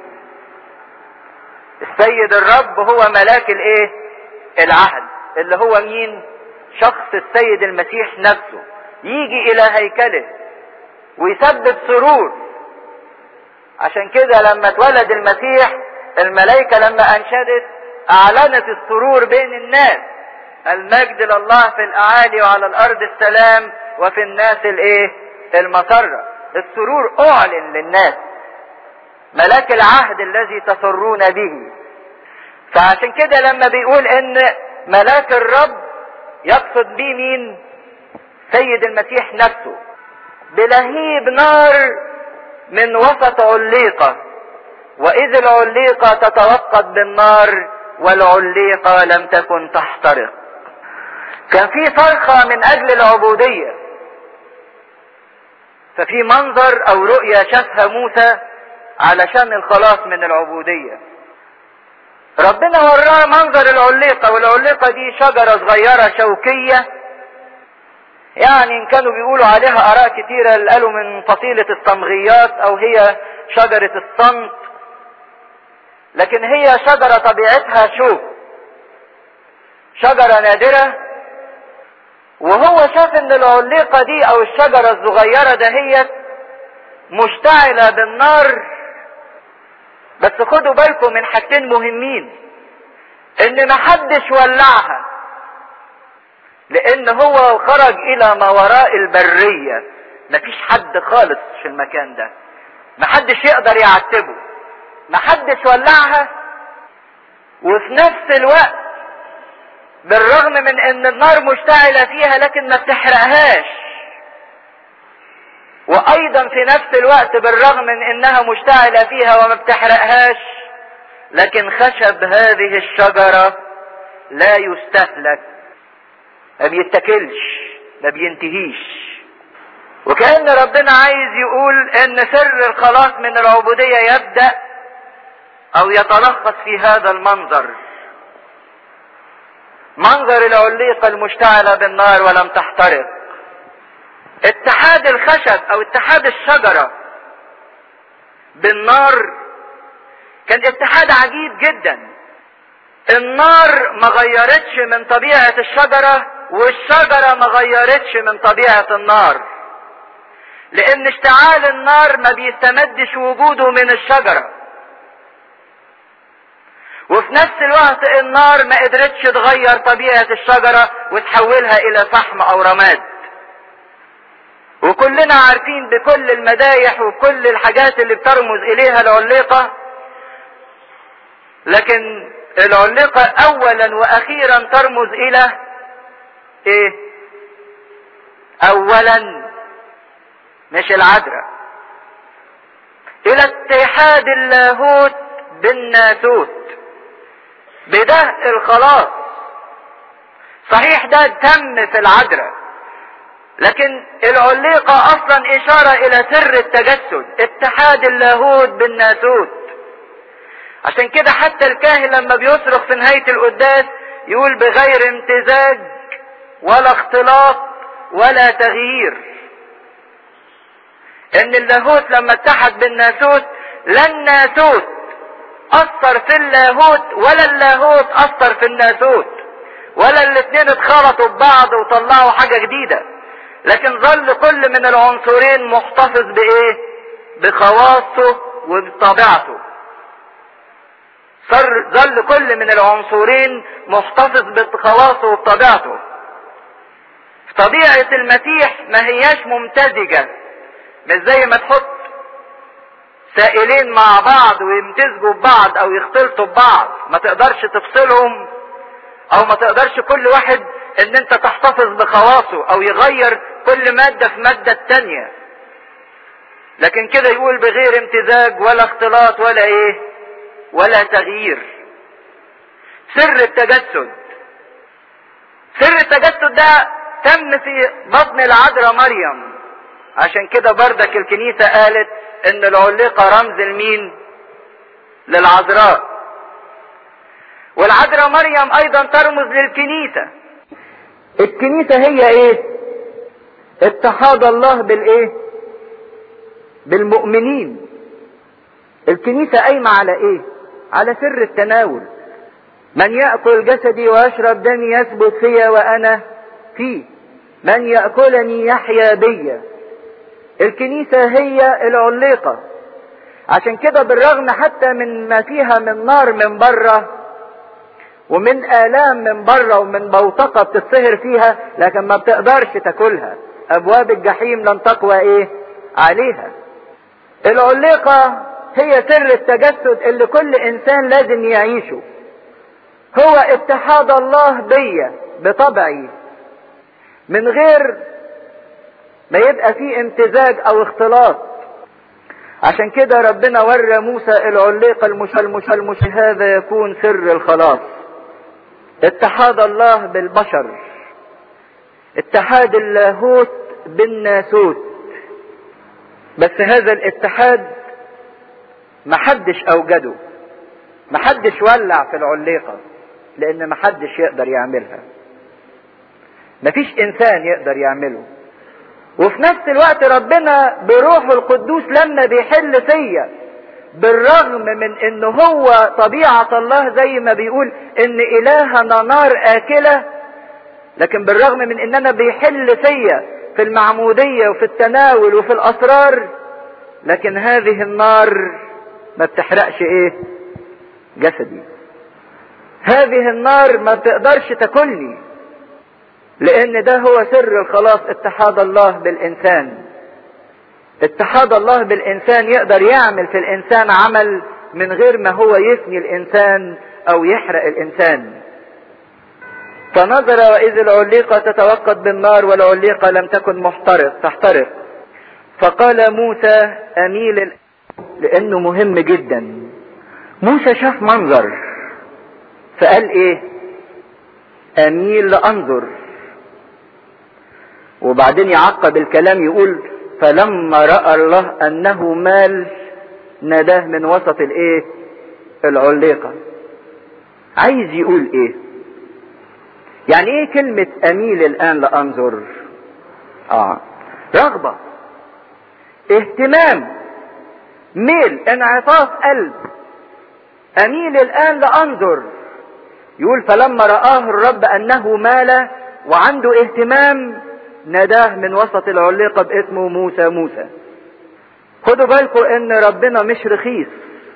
السيد الرب هو ملاك الايه العهد اللي هو مين شخص السيد المسيح نفسه يجي الى هيكله ويسبب سرور عشان كده لما اتولد المسيح الملائكة لما انشدت اعلنت السرور بين الناس المجد لله في الاعالي وعلى الارض السلام وفي الناس الايه المسرة السرور اعلن للناس ملاك العهد الذي تسرون به فعشان كده لما بيقول ان ملاك الرب يقصد به مين سيد المسيح نفسه بلهيب نار من وسط عليقة واذ العليقة تتوقد بالنار والعليقة لم تكن تحترق كان في صرخة من اجل العبودية ففي منظر او رؤية شافها موسى علشان الخلاص من العبودية ربنا وراه منظر العليقة والعليقة دي شجرة صغيرة شوكية يعني ان كانوا بيقولوا عليها اراء كتيرة اللي قالوا من فصيلة الصمغيات او هي شجرة الصمت لكن هي شجرة طبيعتها شوك شجرة نادرة وهو شاف ان العليقة دي او الشجرة الصغيرة دهيت مشتعلة بالنار بس خدوا بالكم من حاجتين مهمين ان محدش ولعها لان هو خرج الى ما وراء البرية مفيش حد خالص في المكان ده محدش يقدر يعتبه محدش ولعها وفي نفس الوقت بالرغم من ان النار مشتعلة فيها لكن ما بتحرقهاش وايضا في نفس الوقت بالرغم من انها مشتعلة فيها وما بتحرقهاش لكن خشب هذه الشجرة لا يستهلك ما بيتكلش ما بينتهيش وكأن ربنا عايز يقول ان سر الخلاص من العبودية يبدأ او يتلخص في هذا المنظر منظر العليقة المشتعلة بالنار ولم تحترق اتحاد الخشب او اتحاد الشجرة بالنار كان اتحاد عجيب جدا النار ما غيرتش من طبيعة الشجرة والشجرة ما غيرتش من طبيعة النار لان اشتعال النار ما بيستمدش وجوده من الشجرة وفي نفس الوقت النار ما قدرتش تغير طبيعة الشجرة وتحولها الى فحم او رماد وكلنا عارفين بكل المدايح وكل الحاجات اللي بترمز اليها العليقة لكن العليقة اولا واخيرا ترمز الى ايه اولا مش العذراء الى اتحاد اللاهوت بالناسوت بده الخلاص صحيح ده تم في العذراء لكن العليقة اصلا اشارة الى سر التجسد اتحاد اللاهوت بالناسوت عشان كده حتى الكاهن لما بيصرخ في نهاية القداس يقول بغير امتزاج ولا اختلاط ولا تغيير ان اللاهوت لما اتحد بالناسوت لا الناسوت اثر في اللاهوت ولا اللاهوت اثر في الناسوت ولا الاثنين اتخلطوا ببعض وطلعوا حاجة جديدة لكن ظل كل من العنصرين محتفظ بايه بخواصه وبطبيعته صار ظل كل من العنصرين محتفظ بخواصه وبطبيعته طبيعة المسيح ما هياش ممتزجة مش زي ما تحط سائلين مع بعض ويمتزجوا ببعض او يختلطوا ببعض ما تقدرش تفصلهم او ما تقدرش كل واحد ان انت تحتفظ بخواصه او يغير كل مادة في مادة التانية لكن كده يقول بغير امتزاج ولا اختلاط ولا ايه ولا تغيير سر التجسد سر التجسد ده تم في بطن العذراء مريم عشان كده بردك الكنيسة قالت ان العليقة رمز لمين للعذراء والعذراء مريم ايضا ترمز للكنيسة الكنيسة هي ايه اتحاد الله بالايه بالمؤمنين الكنيسة قايمة على ايه على سر التناول من يأكل جسدي ويشرب دمي يثبت فيا وانا فيه من يأكلني يحيا بيا الكنيسة هي العليقة عشان كده بالرغم حتى من ما فيها من نار من بره ومن آلام من بره ومن بوتقة بتتسهر فيها لكن ما بتقدرش تاكلها أبواب الجحيم لن تقوى إيه عليها العليقة هي سر التجسد اللي كل إنسان لازم يعيشه هو اتحاد الله بيا بطبعي من غير ما يبقى فيه امتزاج او اختلاط عشان كده ربنا ورى موسى العليقة المش المش المش هذا يكون سر الخلاص اتحاد الله بالبشر اتحاد اللاهوت بالناسوت بس هذا الاتحاد محدش اوجده محدش ولع في العليقة لان محدش يقدر يعملها مفيش انسان يقدر يعمله وفي نفس الوقت ربنا بروحه القدوس لما بيحل فيا بالرغم من ان هو طبيعة الله زي ما بيقول ان الهنا نار اكلة لكن بالرغم من اننا بيحل فيا في المعمودية وفي التناول وفي الاسرار لكن هذه النار ما بتحرقش ايه جسدي هذه النار ما بتقدرش تاكلني لان ده هو سر الخلاص اتحاد الله بالانسان اتحاد الله بالانسان يقدر يعمل في الانسان عمل من غير ما هو يفني الانسان او يحرق الانسان فنظر واذ العليقة تتوقد بالنار والعليقة لم تكن محترق تحترق فقال موسى اميل لانه مهم جدا موسى شاف منظر فقال ايه اميل لانظر وبعدين يعقب الكلام يقول فلما راى الله انه مال ناداه من وسط الايه العليقه عايز يقول ايه يعني ايه كلمة اميل الان لانظر اه رغبة اهتمام ميل انعطاف قلب اميل الان لانظر يقول فلما رآه الرب انه مال وعنده اهتمام ناداه من وسط العليقة باسمه موسى موسى خدوا بالكم ان ربنا مش رخيص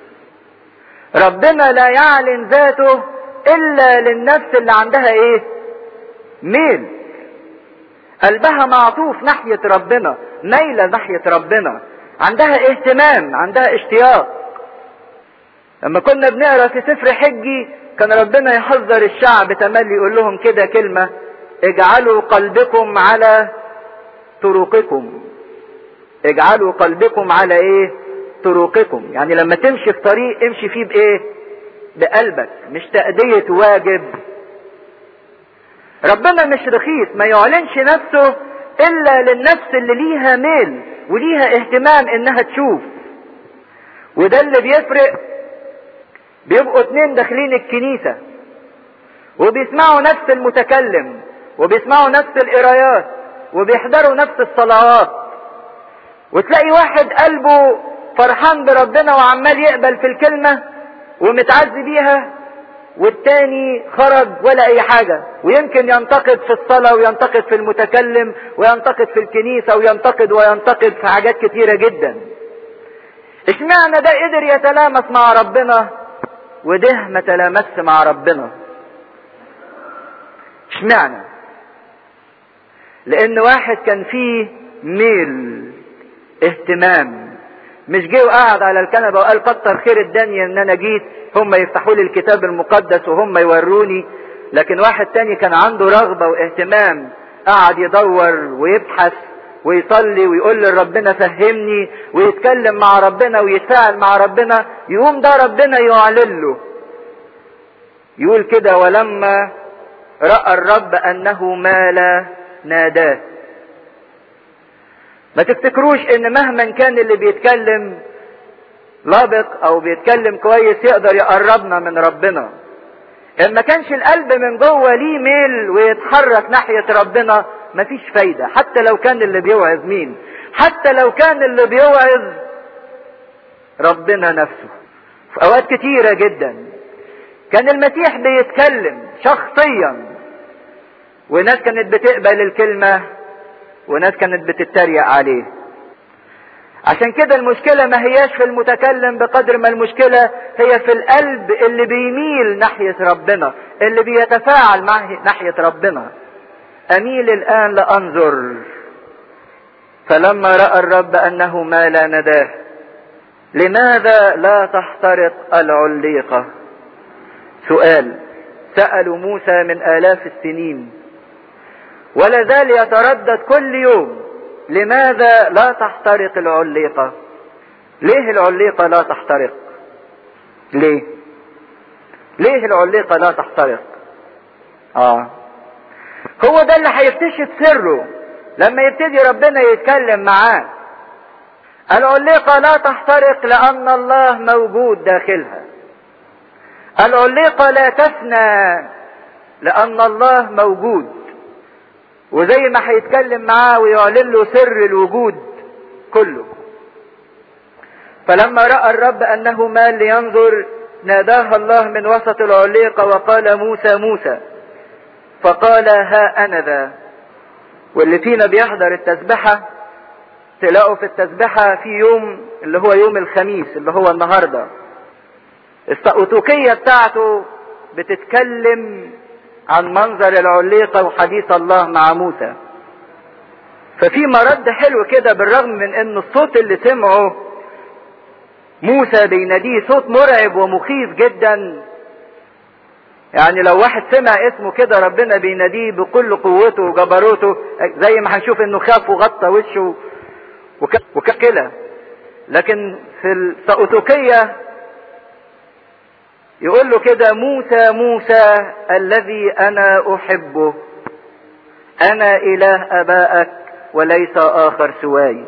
ربنا لا يعلن ذاته الا للنفس اللي عندها ايه ميل قلبها معطوف ناحية ربنا مايلة ناحية ربنا عندها اهتمام عندها اشتياق لما كنا بنقرا في سفر حجي كان ربنا يحذر الشعب تملي يقول لهم كده كلمة اجعلوا قلبكم على طرقكم اجعلوا قلبكم على ايه طرقكم يعني لما تمشي في طريق امشي فيه بايه بقلبك مش تأدية واجب ربنا مش رخيص ما يعلنش نفسه الا للنفس اللي ليها ميل وليها اهتمام انها تشوف وده اللي بيفرق بيبقوا اتنين داخلين الكنيسة وبيسمعوا نفس المتكلم وبيسمعوا نفس القرايات وبيحضروا نفس الصلوات وتلاقي واحد قلبه فرحان بربنا وعمال يقبل في الكلمة ومتعزي بيها والتاني خرج ولا اي حاجة ويمكن ينتقد في الصلاة وينتقد في المتكلم وينتقد في الكنيسة وينتقد وينتقد في حاجات كتيرة جدا اشمعنى ده قدر يتلامس مع ربنا وده ما تلامسش مع ربنا اشمعنى لان واحد كان فيه ميل اهتمام مش جه وقعد على الكنبه وقال كتر خير الدنيا ان انا جيت هم يفتحوا لي الكتاب المقدس وهم يوروني لكن واحد تاني كان عنده رغبه واهتمام قعد يدور ويبحث ويصلي ويقول لربنا فهمني ويتكلم مع ربنا ويتفاعل مع ربنا يقوم ده ربنا يعلن له يقول كده ولما راى الرب انه مال ناداه ما تفتكروش ان مهما كان اللي بيتكلم لابق او بيتكلم كويس يقدر يقربنا من ربنا ان ما كانش القلب من جوه ليه ميل ويتحرك ناحية ربنا مفيش فايدة حتى لو كان اللي بيوعظ مين حتى لو كان اللي بيوعظ ربنا نفسه في اوقات كتيرة جدا كان المسيح بيتكلم شخصيا وناس كانت بتقبل الكلمة وناس كانت بتتريق عليه عشان كده المشكلة ما هياش في المتكلم بقدر ما المشكلة هي في القلب اللي بيميل ناحية ربنا اللي بيتفاعل مع ناحية ربنا أميل الآن لأنظر فلما رأى الرب أنه ما لا نداه لماذا لا تحترق العليقة سؤال سألوا موسى من آلاف السنين ولا زال يتردد كل يوم لماذا لا تحترق العليقة ليه العليقة لا تحترق ليه ليه العليقة لا تحترق اه هو ده اللي هيكتشف سره لما يبتدي ربنا يتكلم معاه العليقة لا تحترق لأن الله موجود داخلها العليقة لا تفنى لأن الله موجود وزي ما هيتكلم معاه ويعلن له سر الوجود كله فلما راى الرب انه مال لينظر ناداها الله من وسط العليقه وقال موسى موسى فقال ها انا ذا واللي فينا بيحضر التسبحه تلاقوا في التسبحه في يوم اللي هو يوم الخميس اللي هو النهارده السقوطوكيه بتاعته بتتكلم عن منظر العليقة وحديث الله مع موسى ففي مرد حلو كده بالرغم من ان الصوت اللي سمعه موسى بيناديه صوت مرعب ومخيف جدا يعني لو واحد سمع اسمه كده ربنا بيناديه بكل قوته وجبروته زي ما هنشوف انه خاف وغطى وشه وكده لكن في السقوطوكية يقول له كده موسى موسى الذي انا احبه انا اله ابائك وليس اخر سواي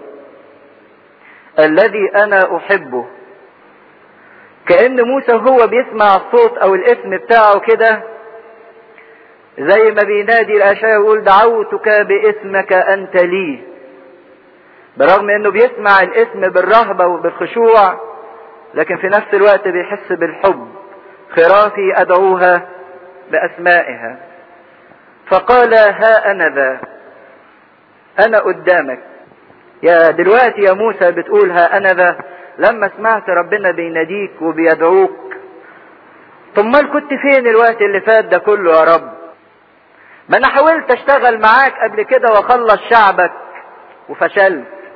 الذي انا احبه كأن موسى هو بيسمع الصوت او الاسم بتاعه كده زي ما بينادي الاشياء يقول دعوتك باسمك انت لي برغم انه بيسمع الاسم بالرهبة وبالخشوع لكن في نفس الوقت بيحس بالحب خرافي ادعوها باسمائها فقال ها انا ذا انا قدامك يا دلوقتي يا موسى بتقول ها انا ذا لما سمعت ربنا بيناديك وبيدعوك طب امال كنت فين الوقت اللي فات ده كله يا رب ما انا حاولت اشتغل معاك قبل كده واخلص شعبك وفشلت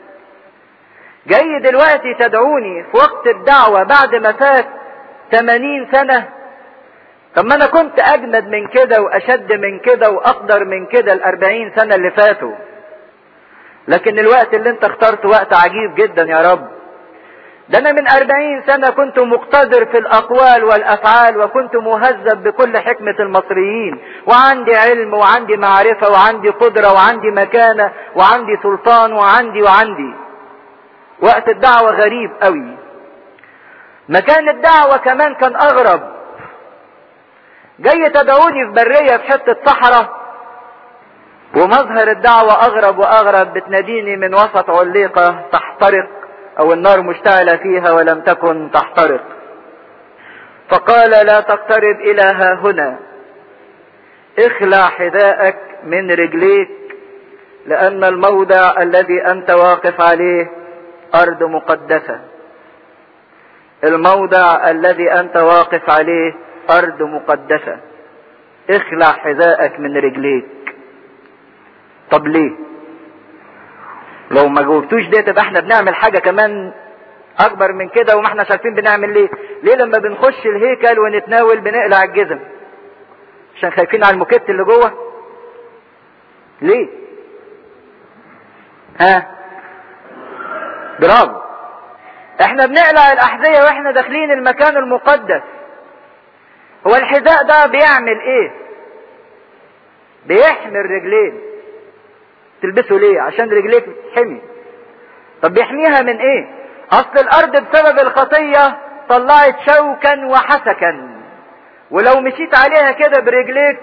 جاي دلوقتي تدعوني في وقت الدعوة بعد ما فات 80 سنة طب ما انا كنت اجمد من كده واشد من كده واقدر من كده الاربعين سنة اللي فاتوا لكن الوقت اللي انت اخترته وقت عجيب جدا يا رب ده انا من اربعين سنة كنت مقتدر في الاقوال والافعال وكنت مهذب بكل حكمة المصريين وعندي علم وعندي معرفة وعندي قدرة وعندي مكانة وعندي سلطان وعندي وعندي وقت الدعوة غريب قوي مكان الدعوة كمان كان اغرب جاي تدعوني في برية في حتة صحراء ومظهر الدعوة اغرب واغرب بتناديني من وسط عليقة تحترق او النار مشتعلة فيها ولم تكن تحترق فقال لا تقترب الى ها هنا اخلع حذاءك من رجليك لان الموضع الذي انت واقف عليه ارض مقدسة الموضع الذي انت واقف عليه ارض مقدسة اخلع حذاءك من رجليك طب ليه لو ما جاوبتوش ده تبقى احنا بنعمل حاجة كمان اكبر من كده وما احنا شايفين بنعمل ليه ليه لما بنخش الهيكل ونتناول بنقلع الجزم عشان خايفين على الموكيت اللي جوه ليه ها برافو احنا بنقلع الاحذية واحنا داخلين المكان المقدس هو الحذاء ده بيعمل ايه بيحمي الرجلين تلبسه ليه عشان رجليك تحمي طب بيحميها من ايه اصل الارض بسبب الخطية طلعت شوكا وحسكا ولو مشيت عليها كده برجليك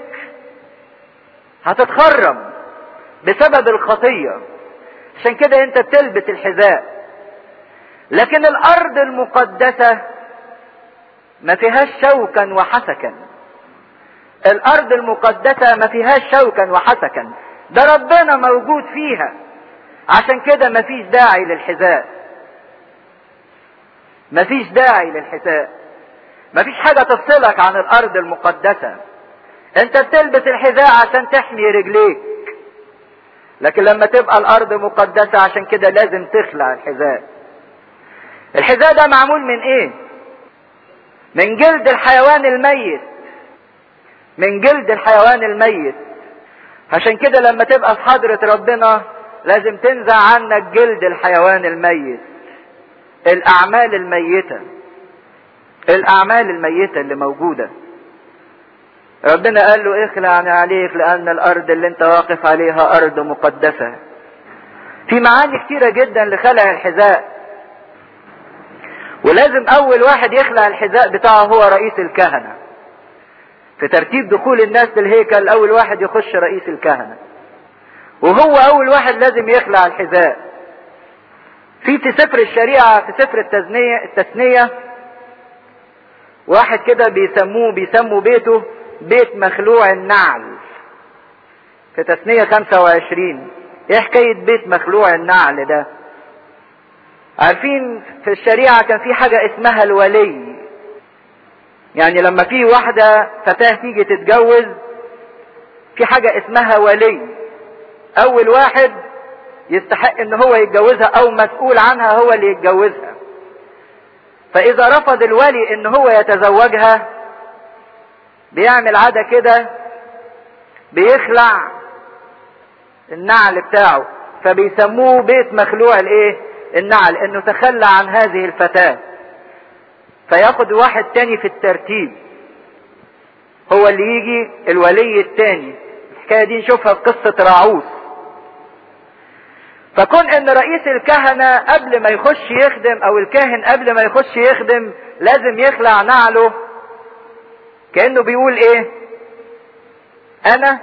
هتتخرم بسبب الخطية عشان كده انت بتلبس الحذاء لكن الارض المقدسة ما فيهاش شوكا وحسكا الارض المقدسة ما فيهاش شوكا وحسكا ده ربنا موجود فيها عشان كده مفيش داعي للحذاء مفيش داعي للحذاء مفيش حاجة تفصلك عن الارض المقدسة انت بتلبس الحذاء عشان تحمي رجليك لكن لما تبقى الارض مقدسة عشان كده لازم تخلع الحذاء الحذاء ده معمول من ايه من جلد الحيوان الميت من جلد الحيوان الميت عشان كده لما تبقى في حضرة ربنا لازم تنزع عنك جلد الحيوان الميت الاعمال الميتة الاعمال الميتة اللي موجودة ربنا قال له اخلع عن عليك لان الارض اللي انت واقف عليها ارض مقدسة في معاني كتيرة جدا لخلع الحذاء ولازم اول واحد يخلع الحذاء بتاعه هو رئيس الكهنة في ترتيب دخول الناس للهيكل اول واحد يخش رئيس الكهنة وهو اول واحد لازم يخلع الحذاء في في سفر الشريعة في سفر التثنية التثنية واحد كده بيسموه بيسموا بيته بيت مخلوع النعل في تثنية 25 ايه حكاية بيت مخلوع النعل ده عارفين في الشريعة كان في حاجة اسمها الولي يعني لما في واحدة فتاة تيجي تتجوز في حاجة اسمها ولي اول واحد يستحق ان هو يتجوزها او مسؤول عنها هو اللي يتجوزها فاذا رفض الولي ان هو يتزوجها بيعمل عادة كده بيخلع النعل بتاعه فبيسموه بيت مخلوع الايه النعل انه تخلى عن هذه الفتاة فياخد واحد تاني في الترتيب هو اللي يجي الولي التاني الحكاية دي نشوفها في قصة راعوس فكون ان رئيس الكهنة قبل ما يخش يخدم او الكاهن قبل ما يخش يخدم لازم يخلع نعله كأنه بيقول ايه انا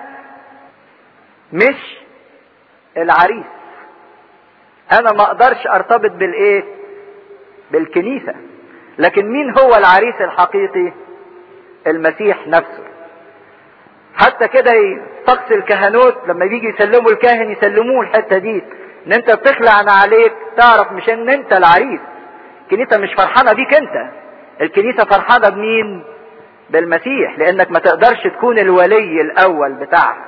مش العريس انا ما اقدرش ارتبط بالايه بالكنيسة لكن مين هو العريس الحقيقي المسيح نفسه حتى كده طقس الكهنوت لما بيجي يسلموا الكاهن يسلموه الحته دي ان انت بتخلع عليك تعرف مش ان انت العريس الكنيسه مش فرحانه بيك انت الكنيسه فرحانه بمين بالمسيح لانك ما تقدرش تكون الولي الاول بتاعها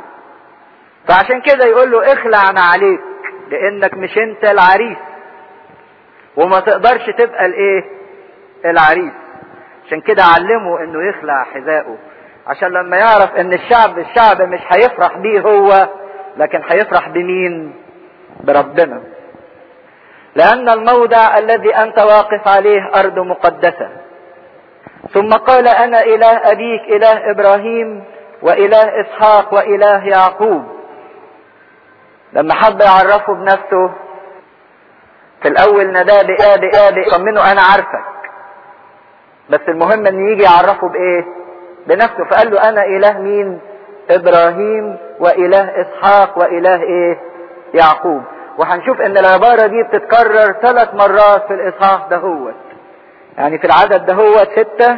فعشان كده يقول له اخلع عليك لانك مش انت العريس وما تقدرش تبقى الايه العريس عشان كده علمه انه يخلع حذائه عشان لما يعرف ان الشعب الشعب مش هيفرح بيه هو لكن هيفرح بمين بربنا لان الموضع الذي انت واقف عليه ارض مقدسة ثم قال انا اله ابيك اله ابراهيم واله اسحاق واله يعقوب لما حب يعرفه بنفسه في الاول نداه بإيه بإيه بإيه طمنه انا عارفك بس المهم ان يجي يعرفه بايه بنفسه فقال له انا اله مين ابراهيم واله اسحاق واله ايه يعقوب وهنشوف ان العبارة دي بتتكرر ثلاث مرات في الاصحاح دهوت يعني في العدد دهوت ستة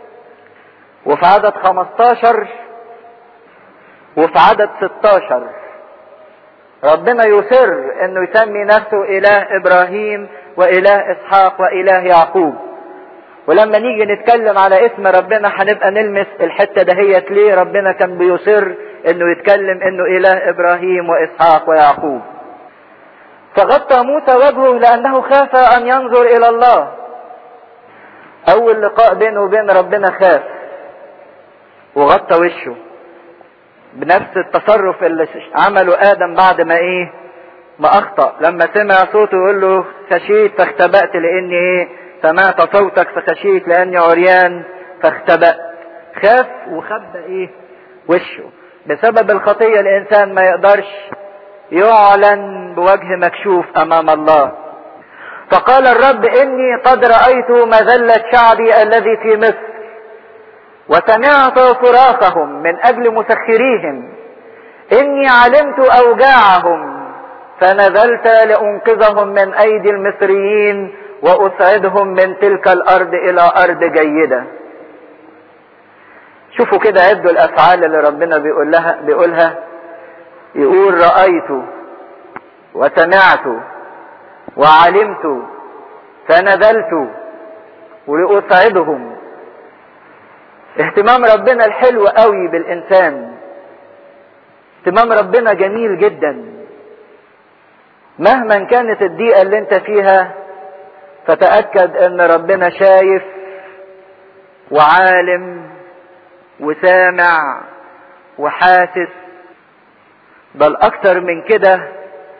وفي عدد خمستاشر وفي عدد ستاشر ربنا يصر انه يسمي نفسه اله ابراهيم واله اسحاق واله يعقوب ولما نيجي نتكلم على اسم ربنا هنبقى نلمس الحتة دهيت ليه ربنا كان بيصر انه يتكلم انه اله ابراهيم واسحاق ويعقوب فغطى موسى وجهه لانه خاف ان ينظر الى الله اول لقاء بينه وبين ربنا خاف وغطى وشه بنفس التصرف اللي عمله ادم بعد ما ايه ما اخطأ لما سمع صوته يقول له خشيت فاختبأت لاني ايه سمعت صوتك فخشيت لاني عريان فاختبأت خاف وخبى ايه وشه بسبب الخطية الانسان ما يقدرش يعلن بوجه مكشوف امام الله فقال الرب اني قد رأيت مذلة شعبي الذي في مصر وسمعت صراخهم من اجل مسخريهم اني علمت اوجاعهم فنزلت لانقذهم من ايدي المصريين واسعدهم من تلك الارض الى ارض جيدة شوفوا كده عدوا الافعال اللي ربنا بيقول لها بيقولها يقول رأيت وسمعت وعلمت فنزلت ولأسعدهم اهتمام ربنا الحلو قوي بالإنسان اهتمام ربنا جميل جدا مهما كانت الضيقة اللي انت فيها فتأكد ان ربنا شايف وعالم وسامع وحاسس بل اكتر من كده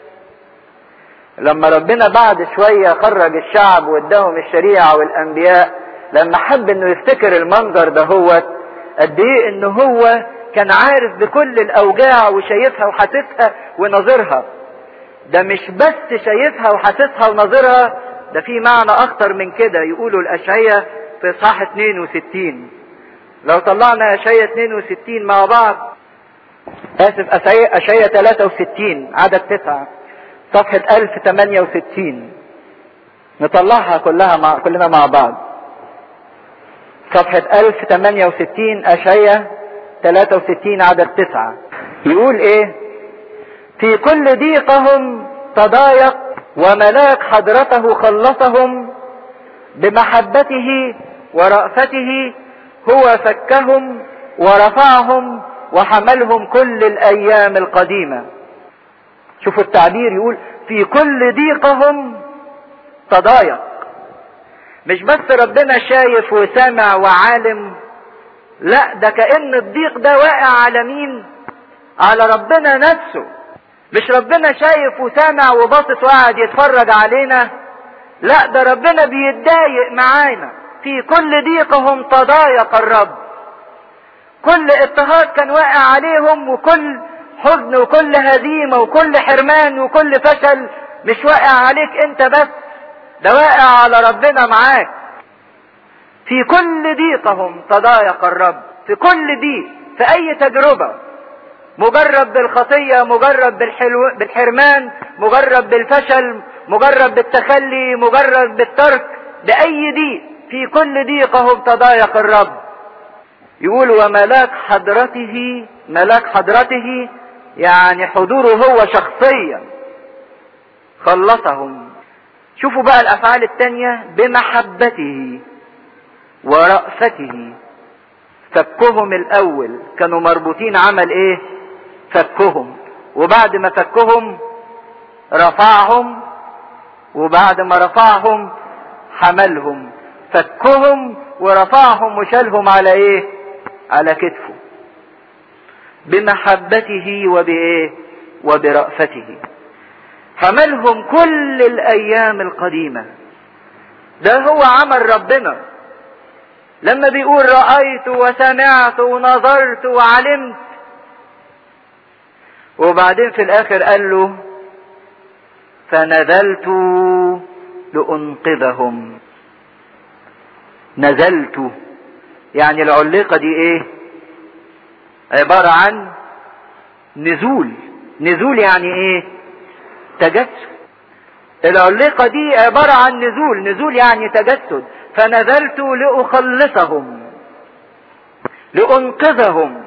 لما ربنا بعد شوية خرج الشعب واداهم الشريعة والانبياء لما حب انه يفتكر المنظر ده هو قد ايه ان هو كان عارف بكل الاوجاع وشايفها وحاسسها ونظرها ده مش بس شايفها وحاسسها ونظرها ده في معنى اخطر من كده يقولوا الاشعية في اصحاح 62 لو طلعنا اشعية 62 مع بعض اسف اشعية 63 عدد 9 صفحة 1068 نطلعها كلها مع كلنا مع بعض صفحة 1068 اشعية 63 عدد 9 يقول ايه في كل ضيقهم تضايق وملاك حضرته خلصهم بمحبته ورأفته هو فكهم ورفعهم وحملهم كل الايام القديمة شوفوا التعبير يقول في كل ضيقهم تضايق مش بس ربنا شايف وسامع وعالم لا ده كأن الضيق ده واقع على مين على ربنا نفسه مش ربنا شايف وسامع وباصص وقاعد يتفرج علينا لا ده ربنا بيتضايق معانا في كل ضيقهم تضايق الرب كل اضطهاد كان واقع عليهم وكل حزن وكل هزيمة وكل حرمان وكل فشل مش واقع عليك انت بس ده واقع على ربنا معاك في كل ضيقهم تضايق الرب في كل ضيق في اي تجربة مجرب بالخطية مجرب بالحلو بالحرمان مجرب بالفشل مجرب بالتخلي مجرب بالترك بأي ضيق في كل ضيقهم تضايق الرب يقول وملاك حضرته ملاك حضرته يعني حضوره هو شخصيا خلصهم شوفوا بقى الافعال التانية بمحبته ورأفته فكهم الاول كانوا مربوطين عمل ايه فكهم وبعد ما فكهم رفعهم وبعد ما رفعهم حملهم فكهم ورفعهم وشالهم على ايه على كتفه بمحبته وبايه وبرأفته حملهم كل الايام القديمة ده هو عمل ربنا لما بيقول رأيت وسمعت ونظرت وعلمت وبعدين في الاخر قال له فنزلت لأنقذهم نزلت يعني العليقة دي ايه عبارة عن نزول نزول يعني ايه تجسد العليقة دي عبارة عن نزول نزول يعني تجسد فنزلت لأخلصهم لأنقذهم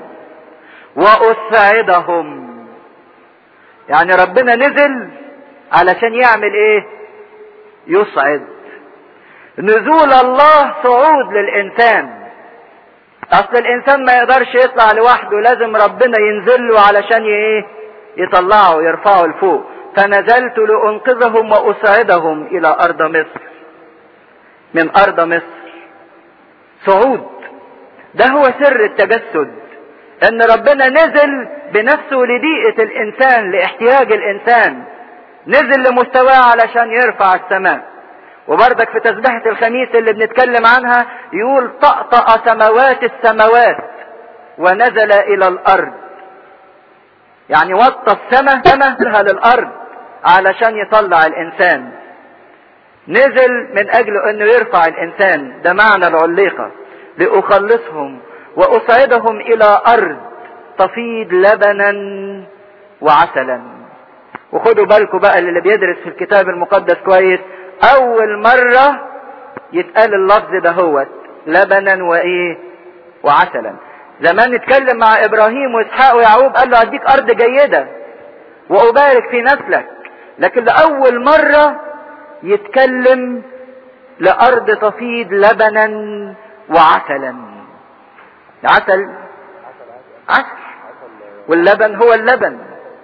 وأسعدهم يعني ربنا نزل علشان يعمل ايه يصعد نزول الله صعود للإنسان أصل الإنسان ما يقدرش يطلع لوحده لازم ربنا ينزل له علشان ايه يطلعه يرفعه لفوق فنزلت لأنقذهم وأسعدهم إلى أرض مصر من أرض مصر صعود ده هو سر التجسد ان ربنا نزل بنفسه لضيقة الانسان لاحتياج الانسان نزل لمستواه علشان يرفع السماء وبردك في تسبحة الخميس اللي بنتكلم عنها يقول طأطأ سماوات السماوات ونزل الى الارض يعني وطى السماء سماء للارض علشان يطلع الانسان نزل من اجل انه يرفع الانسان ده معنى العليقة لأخلصهم وأصعدهم إلى أرض تفيض لبنا وعسلا وخدوا بالكم بقى اللي بيدرس في الكتاب المقدس كويس أول مرة يتقال اللفظ ده هو لبنا وإيه وعسلا زمان نتكلم مع إبراهيم وإسحاق ويعقوب قال له أديك أرض جيدة وأبارك في نسلك لكن لأول مرة يتكلم لأرض تفيض لبنا وعسلا عسل عسل واللبن هو اللبن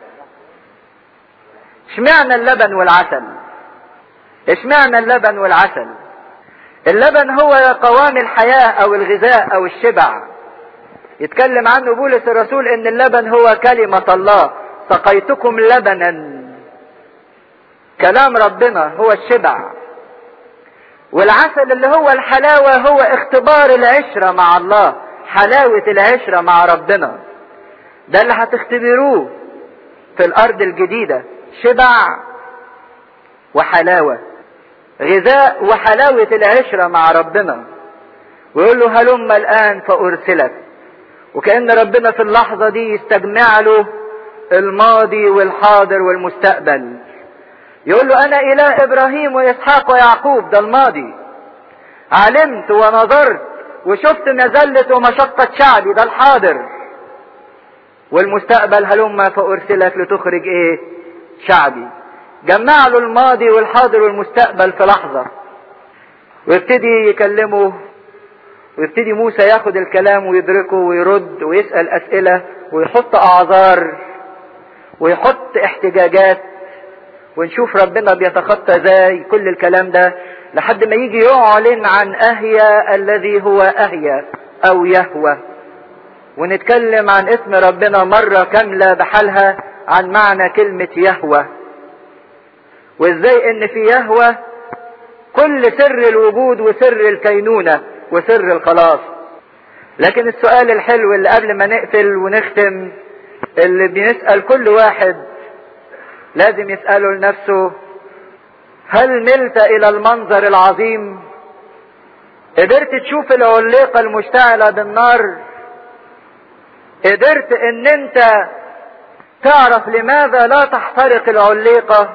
اشمعنى اللبن والعسل اشمعنى اللبن والعسل اللبن هو قوام الحياة او الغذاء او الشبع يتكلم عنه بولس الرسول ان اللبن هو كلمة الله سقيتكم لبنا كلام ربنا هو الشبع والعسل اللي هو الحلاوة هو اختبار العشرة مع الله حلاوة العشرة مع ربنا ده اللي هتختبروه في الارض الجديدة شبع وحلاوة غذاء وحلاوة العشرة مع ربنا ويقول له هلم الان فارسلك وكأن ربنا في اللحظة دي يستجمع له الماضي والحاضر والمستقبل يقول له انا اله ابراهيم واسحاق ويعقوب ده الماضي علمت ونظرت وشفت مذلة ومشقة شعبي ده الحاضر والمستقبل هلما فارسلك لتخرج ايه شعبي جمع له الماضي والحاضر والمستقبل في لحظة ويبتدي يكلمه ويبتدي موسى ياخد الكلام ويدركه ويرد ويسأل اسئلة ويحط اعذار ويحط احتجاجات ونشوف ربنا بيتخطى ازاي كل الكلام ده لحد ما يجي يعلن عن اهيا الذي هو اهيا او يهوى ونتكلم عن اسم ربنا مرة كاملة بحالها عن معنى كلمة يهوى وازاي ان في يهوى كل سر الوجود وسر الكينونة وسر الخلاص لكن السؤال الحلو اللي قبل ما نقفل ونختم اللي بنسأل كل واحد لازم يسأله لنفسه هل ملت الى المنظر العظيم قدرت تشوف العليقة المشتعلة بالنار قدرت ان انت تعرف لماذا لا تحترق العليقة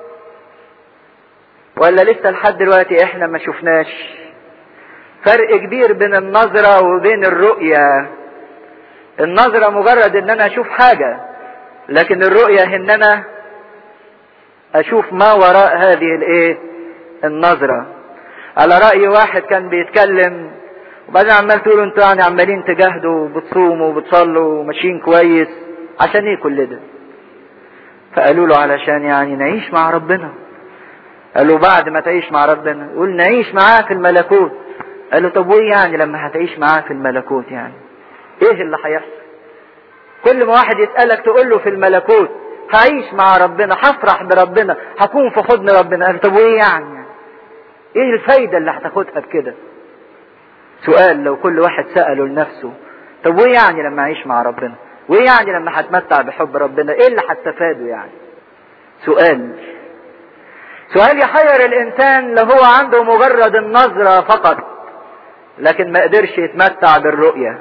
ولا لسه لحد دلوقتي احنا ما شفناش فرق كبير بين النظرة وبين الرؤية النظرة مجرد ان انا اشوف حاجة لكن الرؤية ان انا اشوف ما وراء هذه الايه النظرة على رأي واحد كان بيتكلم وبعدين عمال تقولوا انتوا يعني عمالين تجاهدوا وبتصوموا وبتصلوا وماشيين كويس عشان ايه كل ده فقالوا له علشان يعني نعيش مع ربنا قال له بعد ما تعيش مع ربنا يقول نعيش معاه في الملكوت قال له طب وايه يعني لما هتعيش معاه في الملكوت يعني ايه اللي هيحصل كل ما واحد يسألك تقول له في الملكوت هعيش مع ربنا هفرح بربنا هكون في حضن ربنا قال طب وايه يعني ايه الفايدة اللي هتاخدها بكده سؤال لو كل واحد سأله لنفسه طب وايه يعني لما اعيش مع ربنا وايه يعني لما هتمتع بحب ربنا ايه اللي هستفاده يعني سؤال سؤال يحير الانسان لو هو عنده مجرد النظرة فقط لكن ما قدرش يتمتع بالرؤية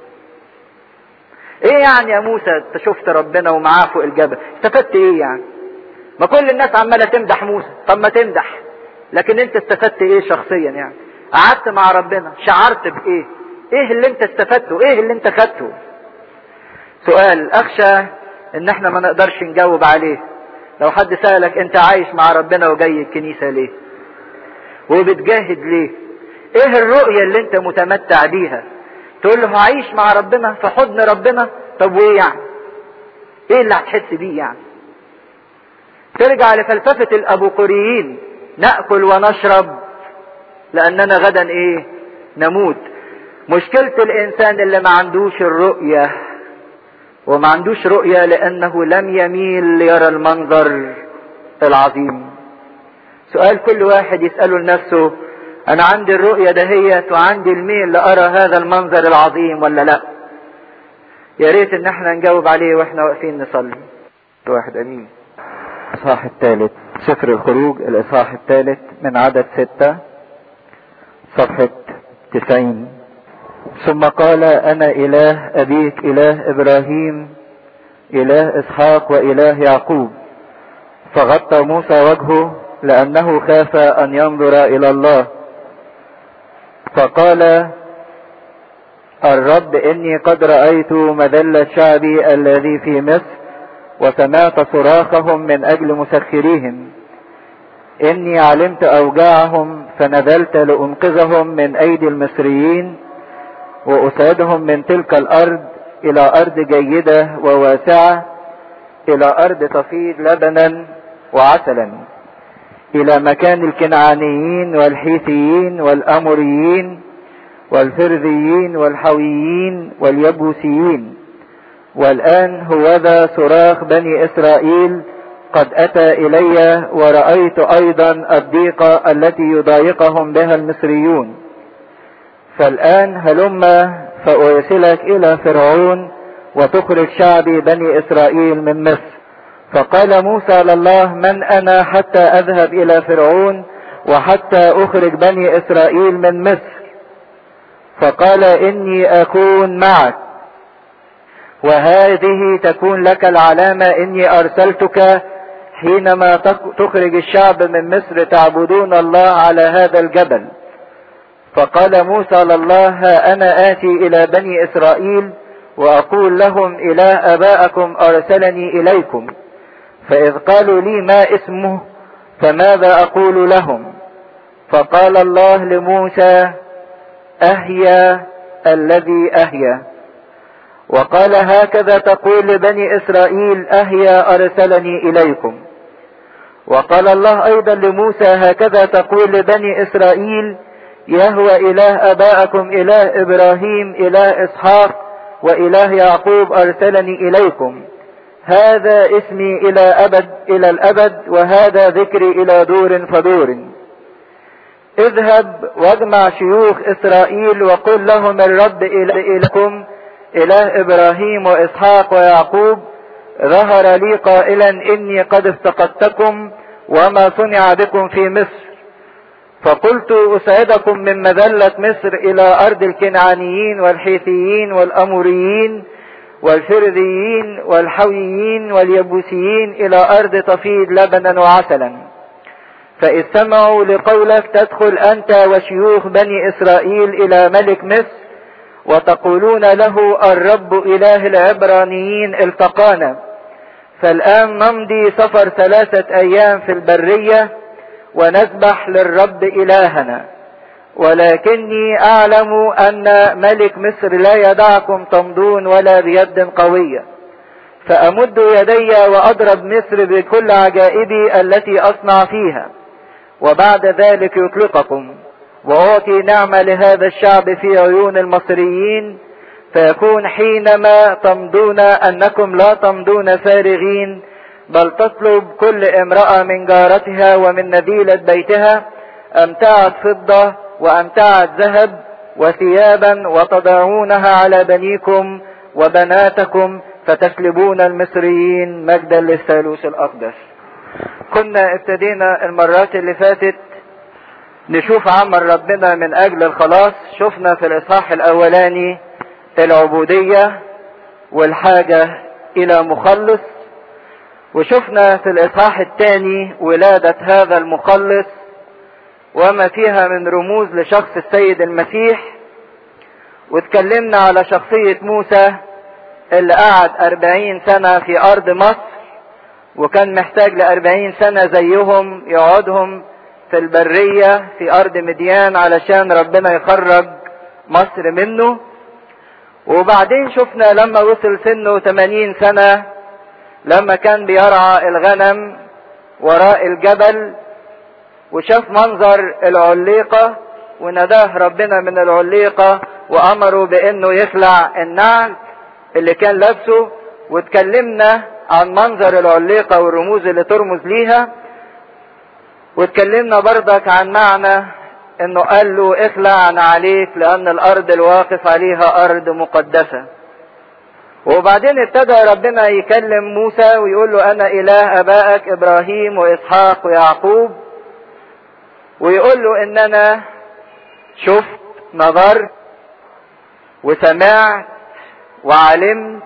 ايه يعني يا موسى انت شفت ربنا ومعاه فوق الجبل استفدت ايه يعني ما كل الناس عمالة تمدح موسى طب ما تمدح لكن انت استفدت ايه شخصيا يعني قعدت مع ربنا شعرت بايه ايه اللي انت استفدته ايه اللي انت خدته سؤال اخشى ان احنا ما نقدرش نجاوب عليه لو حد سألك انت عايش مع ربنا وجاي الكنيسة ليه وبتجاهد ليه ايه الرؤية اللي انت متمتع بيها تقول له هعيش مع ربنا في حضن ربنا طب وايه يعني ايه اللي هتحس بيه يعني ترجع لفلسفة الابوقوريين نأكل ونشرب لاننا غدا ايه نموت مشكلة الانسان اللي ما عندوش الرؤية وما عندوش رؤية لانه لم يميل ليرى المنظر العظيم سؤال كل واحد يسأله لنفسه انا عندي الرؤية دهيت وعندي الميل لارى هذا المنظر العظيم ولا لا يا ريت ان احنا نجاوب عليه واحنا واقفين نصلي واحد امين الاصحاح الثالث سفر الخروج الاصحاح الثالث من عدد ستة صفحة تسعين ثم قال انا اله ابيك اله ابراهيم اله اسحاق واله يعقوب فغطى موسى وجهه لانه خاف ان ينظر الى الله فقال الرب اني قد رايت مذله شعبي الذي في مصر وسمعت صراخهم من اجل مسخريهم اني علمت اوجاعهم فنزلت لانقذهم من ايدي المصريين واسعدهم من تلك الارض الى ارض جيده وواسعه الى ارض تفيض لبنا وعسلا الى مكان الكنعانيين والحيثيين والاموريين والفرذيين والحويين واليبوسيين والان هوذا صراخ بني اسرائيل قد اتى الي ورأيت ايضا الضيقة التي يضايقهم بها المصريون فالان هلم فارسلك الى فرعون وتخرج شعبي بني اسرائيل من مصر فقال موسى لله من انا حتى اذهب الى فرعون وحتى اخرج بني اسرائيل من مصر فقال اني اكون معك وهذه تكون لك العلامة اني ارسلتك حينما تخرج الشعب من مصر تعبدون الله على هذا الجبل فقال موسى لله ها انا اتي الى بني اسرائيل واقول لهم اله ابائكم ارسلني اليكم فاذ قالوا لي ما اسمه فماذا اقول لهم فقال الله لموسى اهيا الذي اهيا وقال هكذا تقول لبني اسرائيل اهيا ارسلني اليكم وقال الله ايضا لموسى هكذا تقول لبني اسرائيل يهوى اله ابائكم اله ابراهيم اله اسحاق واله يعقوب ارسلني اليكم هذا اسمي الى ابد الى الابد وهذا ذكري الى دور فدور اذهب واجمع شيوخ اسرائيل وقل لهم الرب الهكم اله ابراهيم واسحاق ويعقوب ظهر لي قائلا اني قد افتقدتكم وما صنع بكم في مصر فقلت اسعدكم من مذلة مصر الى ارض الكنعانيين والحيثيين والاموريين والفرذيين والحويين واليبوسيين الى ارض تفيض لبنا وعسلا فاذ سمعوا لقولك تدخل انت وشيوخ بني اسرائيل الى ملك مصر وتقولون له الرب اله العبرانيين التقانا فالان نمضي سفر ثلاثة ايام في البرية ونسبح للرب الهنا ولكني اعلم ان ملك مصر لا يدعكم تمضون ولا بيد قوية فامد يدي واضرب مصر بكل عجائبي التي اصنع فيها وبعد ذلك يطلقكم وأعطي نعمة لهذا الشعب في عيون المصريين فيكون حينما تمضون أنكم لا تمضون فارغين بل تطلب كل امرأة من جارتها ومن نبيلة بيتها أمتعة فضة وأمتعة ذهب وثيابا وتضعونها على بنيكم وبناتكم فتسلبون المصريين مجدا للثالوث الأقدس كنا ابتدينا المرات اللي فاتت نشوف عمل ربنا من أجل الخلاص شفنا في الإصحاح الأولاني العبودية والحاجة إلى مخلص وشفنا في الإصحاح الثاني ولادة هذا المخلص وما فيها من رموز لشخص السيد المسيح واتكلمنا على شخصية موسى اللي قعد أربعين سنة في أرض مصر وكان محتاج لأربعين سنة زيهم يقعدهم في البرية في أرض مديان علشان ربنا يخرج مصر منه وبعدين شفنا لما وصل سنه 80 سنة لما كان بيرعى الغنم وراء الجبل وشاف منظر العليقة ونداه ربنا من العليقة وأمره بأنه يخلع النعل اللي كان لابسه واتكلمنا عن منظر العليقة والرموز اللي ترمز ليها واتكلمنا برضك عن معنى انه قال له اخلع عليك لان الارض الواقف عليها ارض مقدسة وبعدين ابتدى ربنا يكلم موسى ويقول له انا اله ابائك ابراهيم واسحاق ويعقوب ويقول له ان انا شفت نظرت وسمعت وعلمت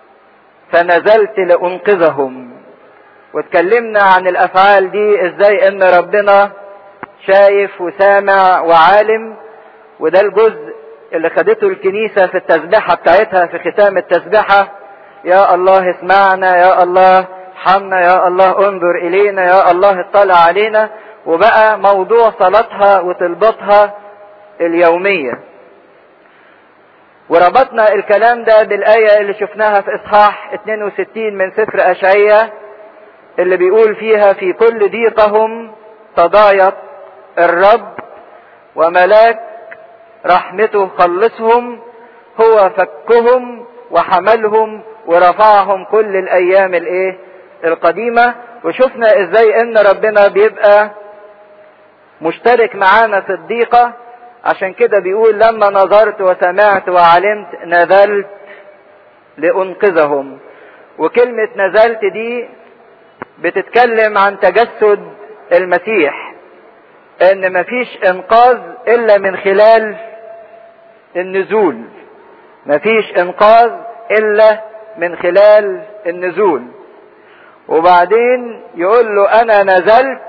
فنزلت لانقذهم واتكلمنا عن الافعال دي ازاي ان ربنا شايف وسامع وعالم وده الجزء اللي خدته الكنيسة في التسبيحة بتاعتها في ختام التسبيحة يا الله اسمعنا يا الله ارحمنا يا الله انظر الينا يا الله اطلع علينا وبقى موضوع صلاتها وطلباتها اليومية وربطنا الكلام ده بالآية اللي شفناها في إصحاح 62 من سفر أشعية اللي بيقول فيها في كل ضيقهم تضايق الرب وملاك رحمته خلصهم هو فكهم وحملهم ورفعهم كل الايام الايه القديمة وشفنا ازاي ان ربنا بيبقى مشترك معانا في الضيقة عشان كده بيقول لما نظرت وسمعت وعلمت نزلت لانقذهم وكلمة نزلت دي بتتكلم عن تجسد المسيح ان مفيش انقاذ الا من خلال النزول مفيش انقاذ الا من خلال النزول وبعدين يقول له انا نزلت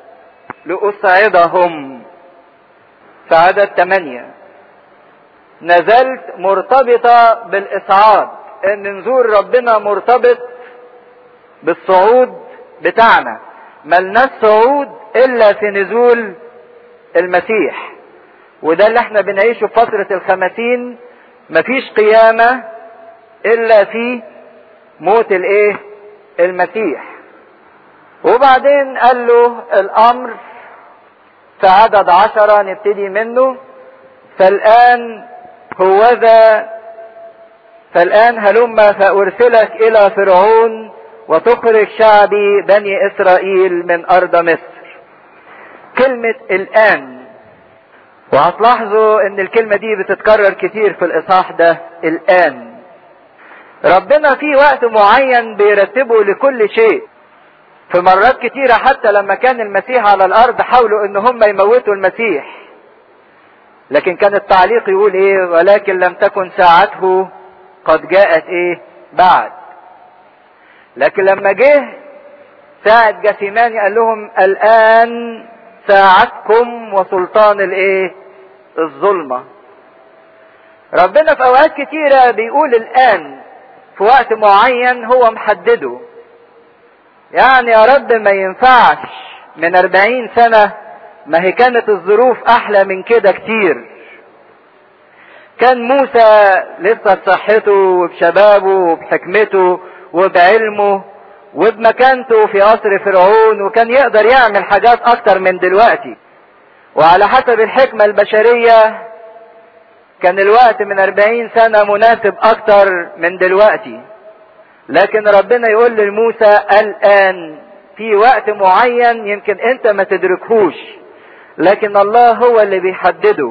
لاسعدهم في عدد ثمانية نزلت مرتبطة بالاصعاد ان نزول ربنا مرتبط بالصعود بتاعنا ملناش صعود الا في نزول المسيح وده اللي احنا بنعيشه في فترة الخمسين مفيش قيامة الا في موت الايه المسيح وبعدين قال له الامر في عدد عشرة نبتدي منه فالان هوذا فالان هلم فارسلك الى فرعون وتخرج شعبي بني اسرائيل من ارض مصر كلمة الان وهتلاحظوا ان الكلمة دي بتتكرر كتير في الاصحاح ده الان ربنا في وقت معين بيرتبه لكل شيء في مرات كتيرة حتى لما كان المسيح على الارض حاولوا ان هم يموتوا المسيح لكن كان التعليق يقول ايه ولكن لم تكن ساعته قد جاءت ايه بعد لكن لما جه ساعة جثيماني قال لهم الآن ساعتكم وسلطان الايه الظلمة ربنا في اوقات كتيرة بيقول الآن في وقت معين هو محدده يعني يا رب ما ينفعش من أربعين سنة ما هي كانت الظروف أحلى من كده كتير كان موسى لسه بصحته وبشبابه وبحكمته وبعلمه وبمكانته في قصر فرعون وكان يقدر يعمل حاجات اكتر من دلوقتي وعلى حسب الحكمة البشرية كان الوقت من أربعين سنة مناسب أكتر من دلوقتي لكن ربنا يقول لموسى الآن في وقت معين يمكن أنت ما تدركهوش لكن الله هو اللي بيحدده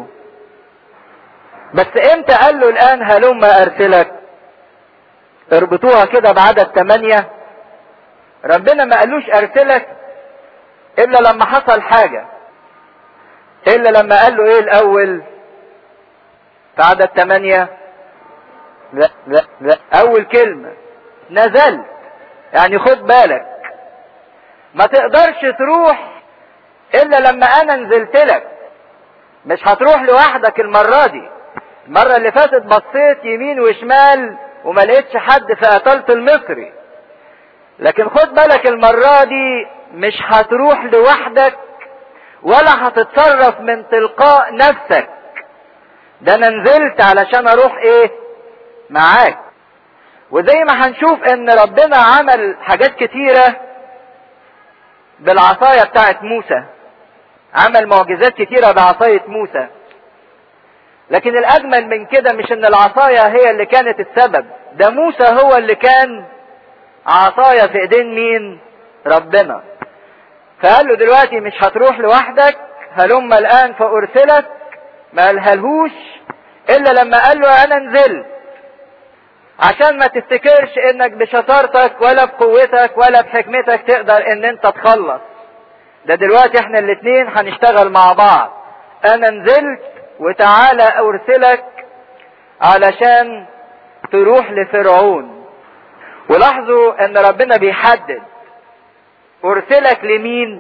بس امتى قال له الآن هلم أرسلك اربطوها كده بعدد ثمانية ربنا ما قالوش أرسلك إلا لما حصل حاجة إلا لما قال له إيه الأول في عدد ثمانية لا لا لا أول كلمة نزلت يعني خد بالك ما تقدرش تروح إلا لما أنا نزلت لك مش هتروح لوحدك المرة دي المرة اللي فاتت بصيت يمين وشمال وما لقيتش حد فقتلت المصري لكن خد بالك المرة دي مش هتروح لوحدك ولا هتتصرف من تلقاء نفسك ده انا نزلت علشان اروح ايه معاك وزي ما هنشوف ان ربنا عمل حاجات كتيرة بالعصاية بتاعت موسى عمل معجزات كتيرة بعصاية موسى لكن الاجمل من كده مش ان العصاية هي اللي كانت السبب ده موسى هو اللي كان عصاية في ايدين مين ربنا فقال له دلوقتي مش هتروح لوحدك هلم الان فارسلك ما قالهالهوش الا لما قال له انا نزلت عشان ما تفتكرش انك بشطارتك ولا بقوتك ولا بحكمتك تقدر ان انت تخلص ده دلوقتي احنا الاتنين هنشتغل مع بعض انا نزلت وتعالى ارسلك علشان تروح لفرعون ولاحظوا ان ربنا بيحدد ارسلك لمين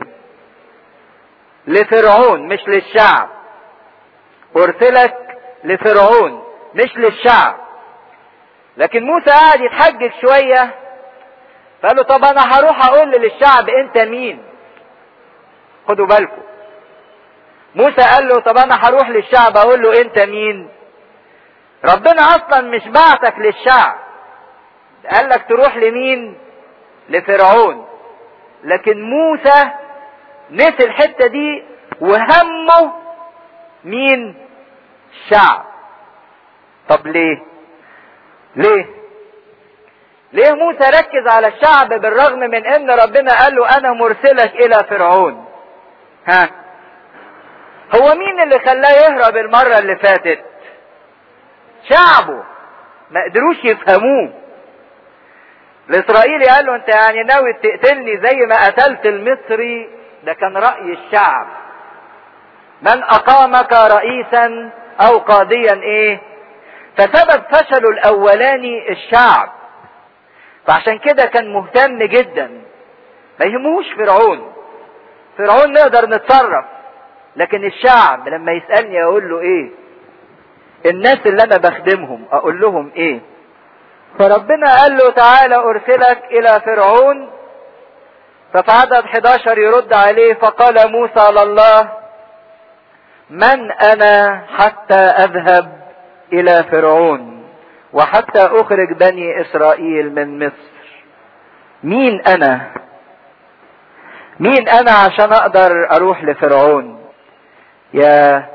لفرعون مش للشعب ارسلك لفرعون مش للشعب لكن موسى قاعد يتحجج شوية فقال له طب انا هروح اقول للشعب انت مين خدوا بالكم موسى قال له طب انا هروح للشعب اقول له انت مين ربنا اصلا مش بعتك للشعب قال لك تروح لمين لفرعون لكن موسى نسي الحتة دي وهمه مين الشعب طب ليه ليه ليه موسى ركز على الشعب بالرغم من ان ربنا قال له انا مرسلك الى فرعون ها هو مين اللي خلاه يهرب المرة اللي فاتت شعبه ما قدروش يفهموه الاسرائيلي قال له انت يعني ناوي تقتلني زي ما قتلت المصري ده كان رأي الشعب من اقامك رئيسا او قاضيا ايه فسبب فشله الاولاني الشعب فعشان كده كان مهتم جدا ما يهموش فرعون فرعون نقدر نتصرف لكن الشعب لما يسألني اقول له ايه الناس اللي انا بخدمهم اقول لهم ايه فربنا قال له تعالى ارسلك الى فرعون ففي عدد 11 يرد عليه فقال موسى لله من انا حتى اذهب الى فرعون وحتى اخرج بني اسرائيل من مصر مين انا مين انا عشان اقدر اروح لفرعون يا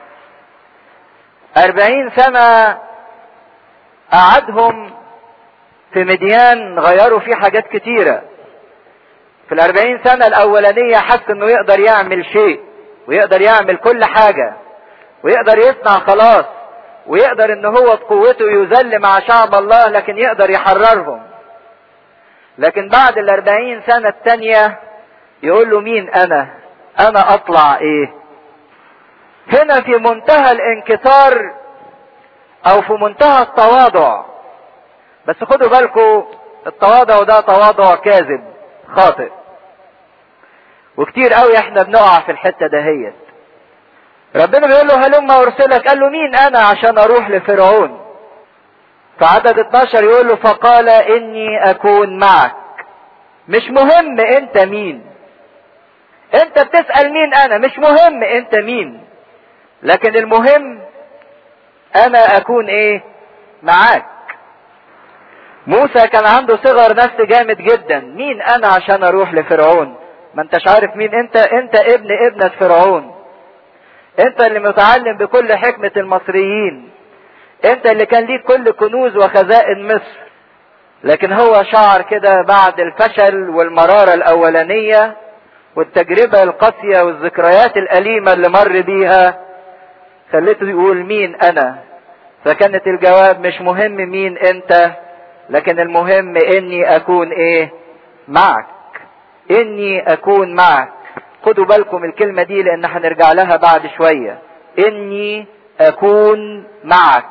اربعين سنة قعدهم في مديان غيروا فيه حاجات كتيرة في الاربعين سنة الاولانية حس انه يقدر يعمل شيء ويقدر يعمل كل حاجة ويقدر يصنع خلاص ويقدر ان هو بقوته يذل مع شعب الله لكن يقدر يحررهم لكن بعد الاربعين سنة التانية يقول له مين انا انا اطلع ايه هنا في منتهى الانكسار او في منتهى التواضع بس خدوا بالكم التواضع ده تواضع كاذب خاطئ وكتير قوي احنا بنقع في الحتة دهيت ربنا بيقول له هلم ارسلك قال له مين انا عشان اروح لفرعون في عدد 12 يقول له فقال اني اكون معك مش مهم انت مين انت بتسأل مين انا مش مهم انت مين لكن المهم انا اكون ايه معاك موسى كان عنده صغر نفس جامد جدا مين انا عشان اروح لفرعون ما انتش عارف مين انت انت ابن ابنة فرعون انت اللي متعلم بكل حكمة المصريين انت اللي كان ليك كل كنوز وخزائن مصر لكن هو شعر كده بعد الفشل والمرارة الاولانية والتجربة القاسية والذكريات الأليمة اللي مر بيها خليته يقول مين أنا فكانت الجواب مش مهم مين أنت لكن المهم إني أكون إيه معك إني أكون معك خدوا بالكم الكلمة دي لأن هنرجع لها بعد شوية إني أكون معك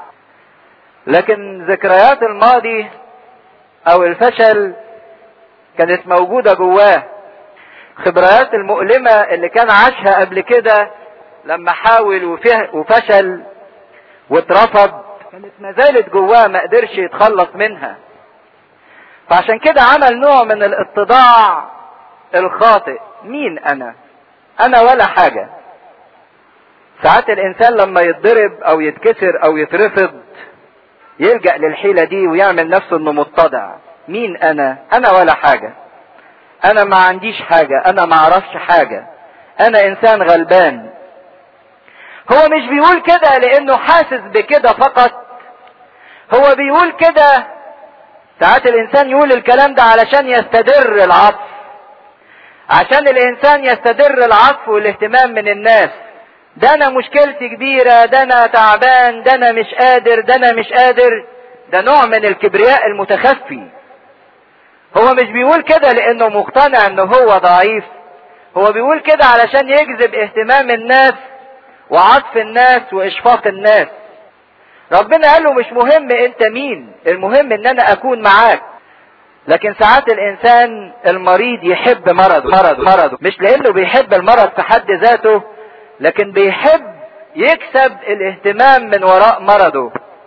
لكن ذكريات الماضي أو الفشل كانت موجودة جواه خبريات المؤلمة اللي كان عاشها قبل كده لما حاول وفشل واترفض كانت ما زالت جواه ما قدرش يتخلص منها فعشان كده عمل نوع من الاتضاع الخاطئ مين انا انا ولا حاجة ساعات الانسان لما يتضرب او يتكسر او يترفض يلجأ للحيلة دي ويعمل نفسه انه متضع مين انا انا ولا حاجة انا ما عنديش حاجة انا ما اعرفش حاجة انا انسان غلبان هو مش بيقول كده لانه حاسس بكده فقط هو بيقول كده ساعات الانسان يقول الكلام ده علشان يستدر العطف عشان الانسان يستدر العطف والاهتمام من الناس ده انا مشكلتي كبيرة ده انا تعبان ده انا مش قادر ده انا مش قادر ده نوع من الكبرياء المتخفي هو مش بيقول كده لانه مقتنع انه هو ضعيف هو بيقول كده علشان يجذب اهتمام الناس وعطف الناس واشفاق الناس ربنا قال له مش مهم انت مين المهم ان انا اكون معاك لكن ساعات الانسان المريض يحب مرضه مرض مرضه مش لانه بيحب المرض في حد ذاته لكن بيحب يكسب الاهتمام من وراء مرضه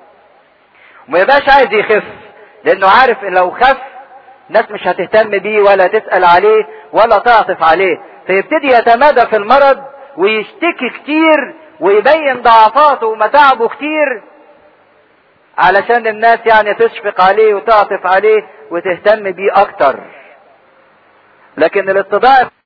وما يبقاش عايز يخف لانه عارف ان لو خف الناس مش هتهتم بيه ولا تسأل عليه ولا تعطف عليه فيبتدي يتمادى في المرض ويشتكي كتير ويبين ضعفاته ومتاعبه كتير علشان الناس يعني تشفق عليه وتعطف عليه وتهتم بيه اكتر لكن الاتضاع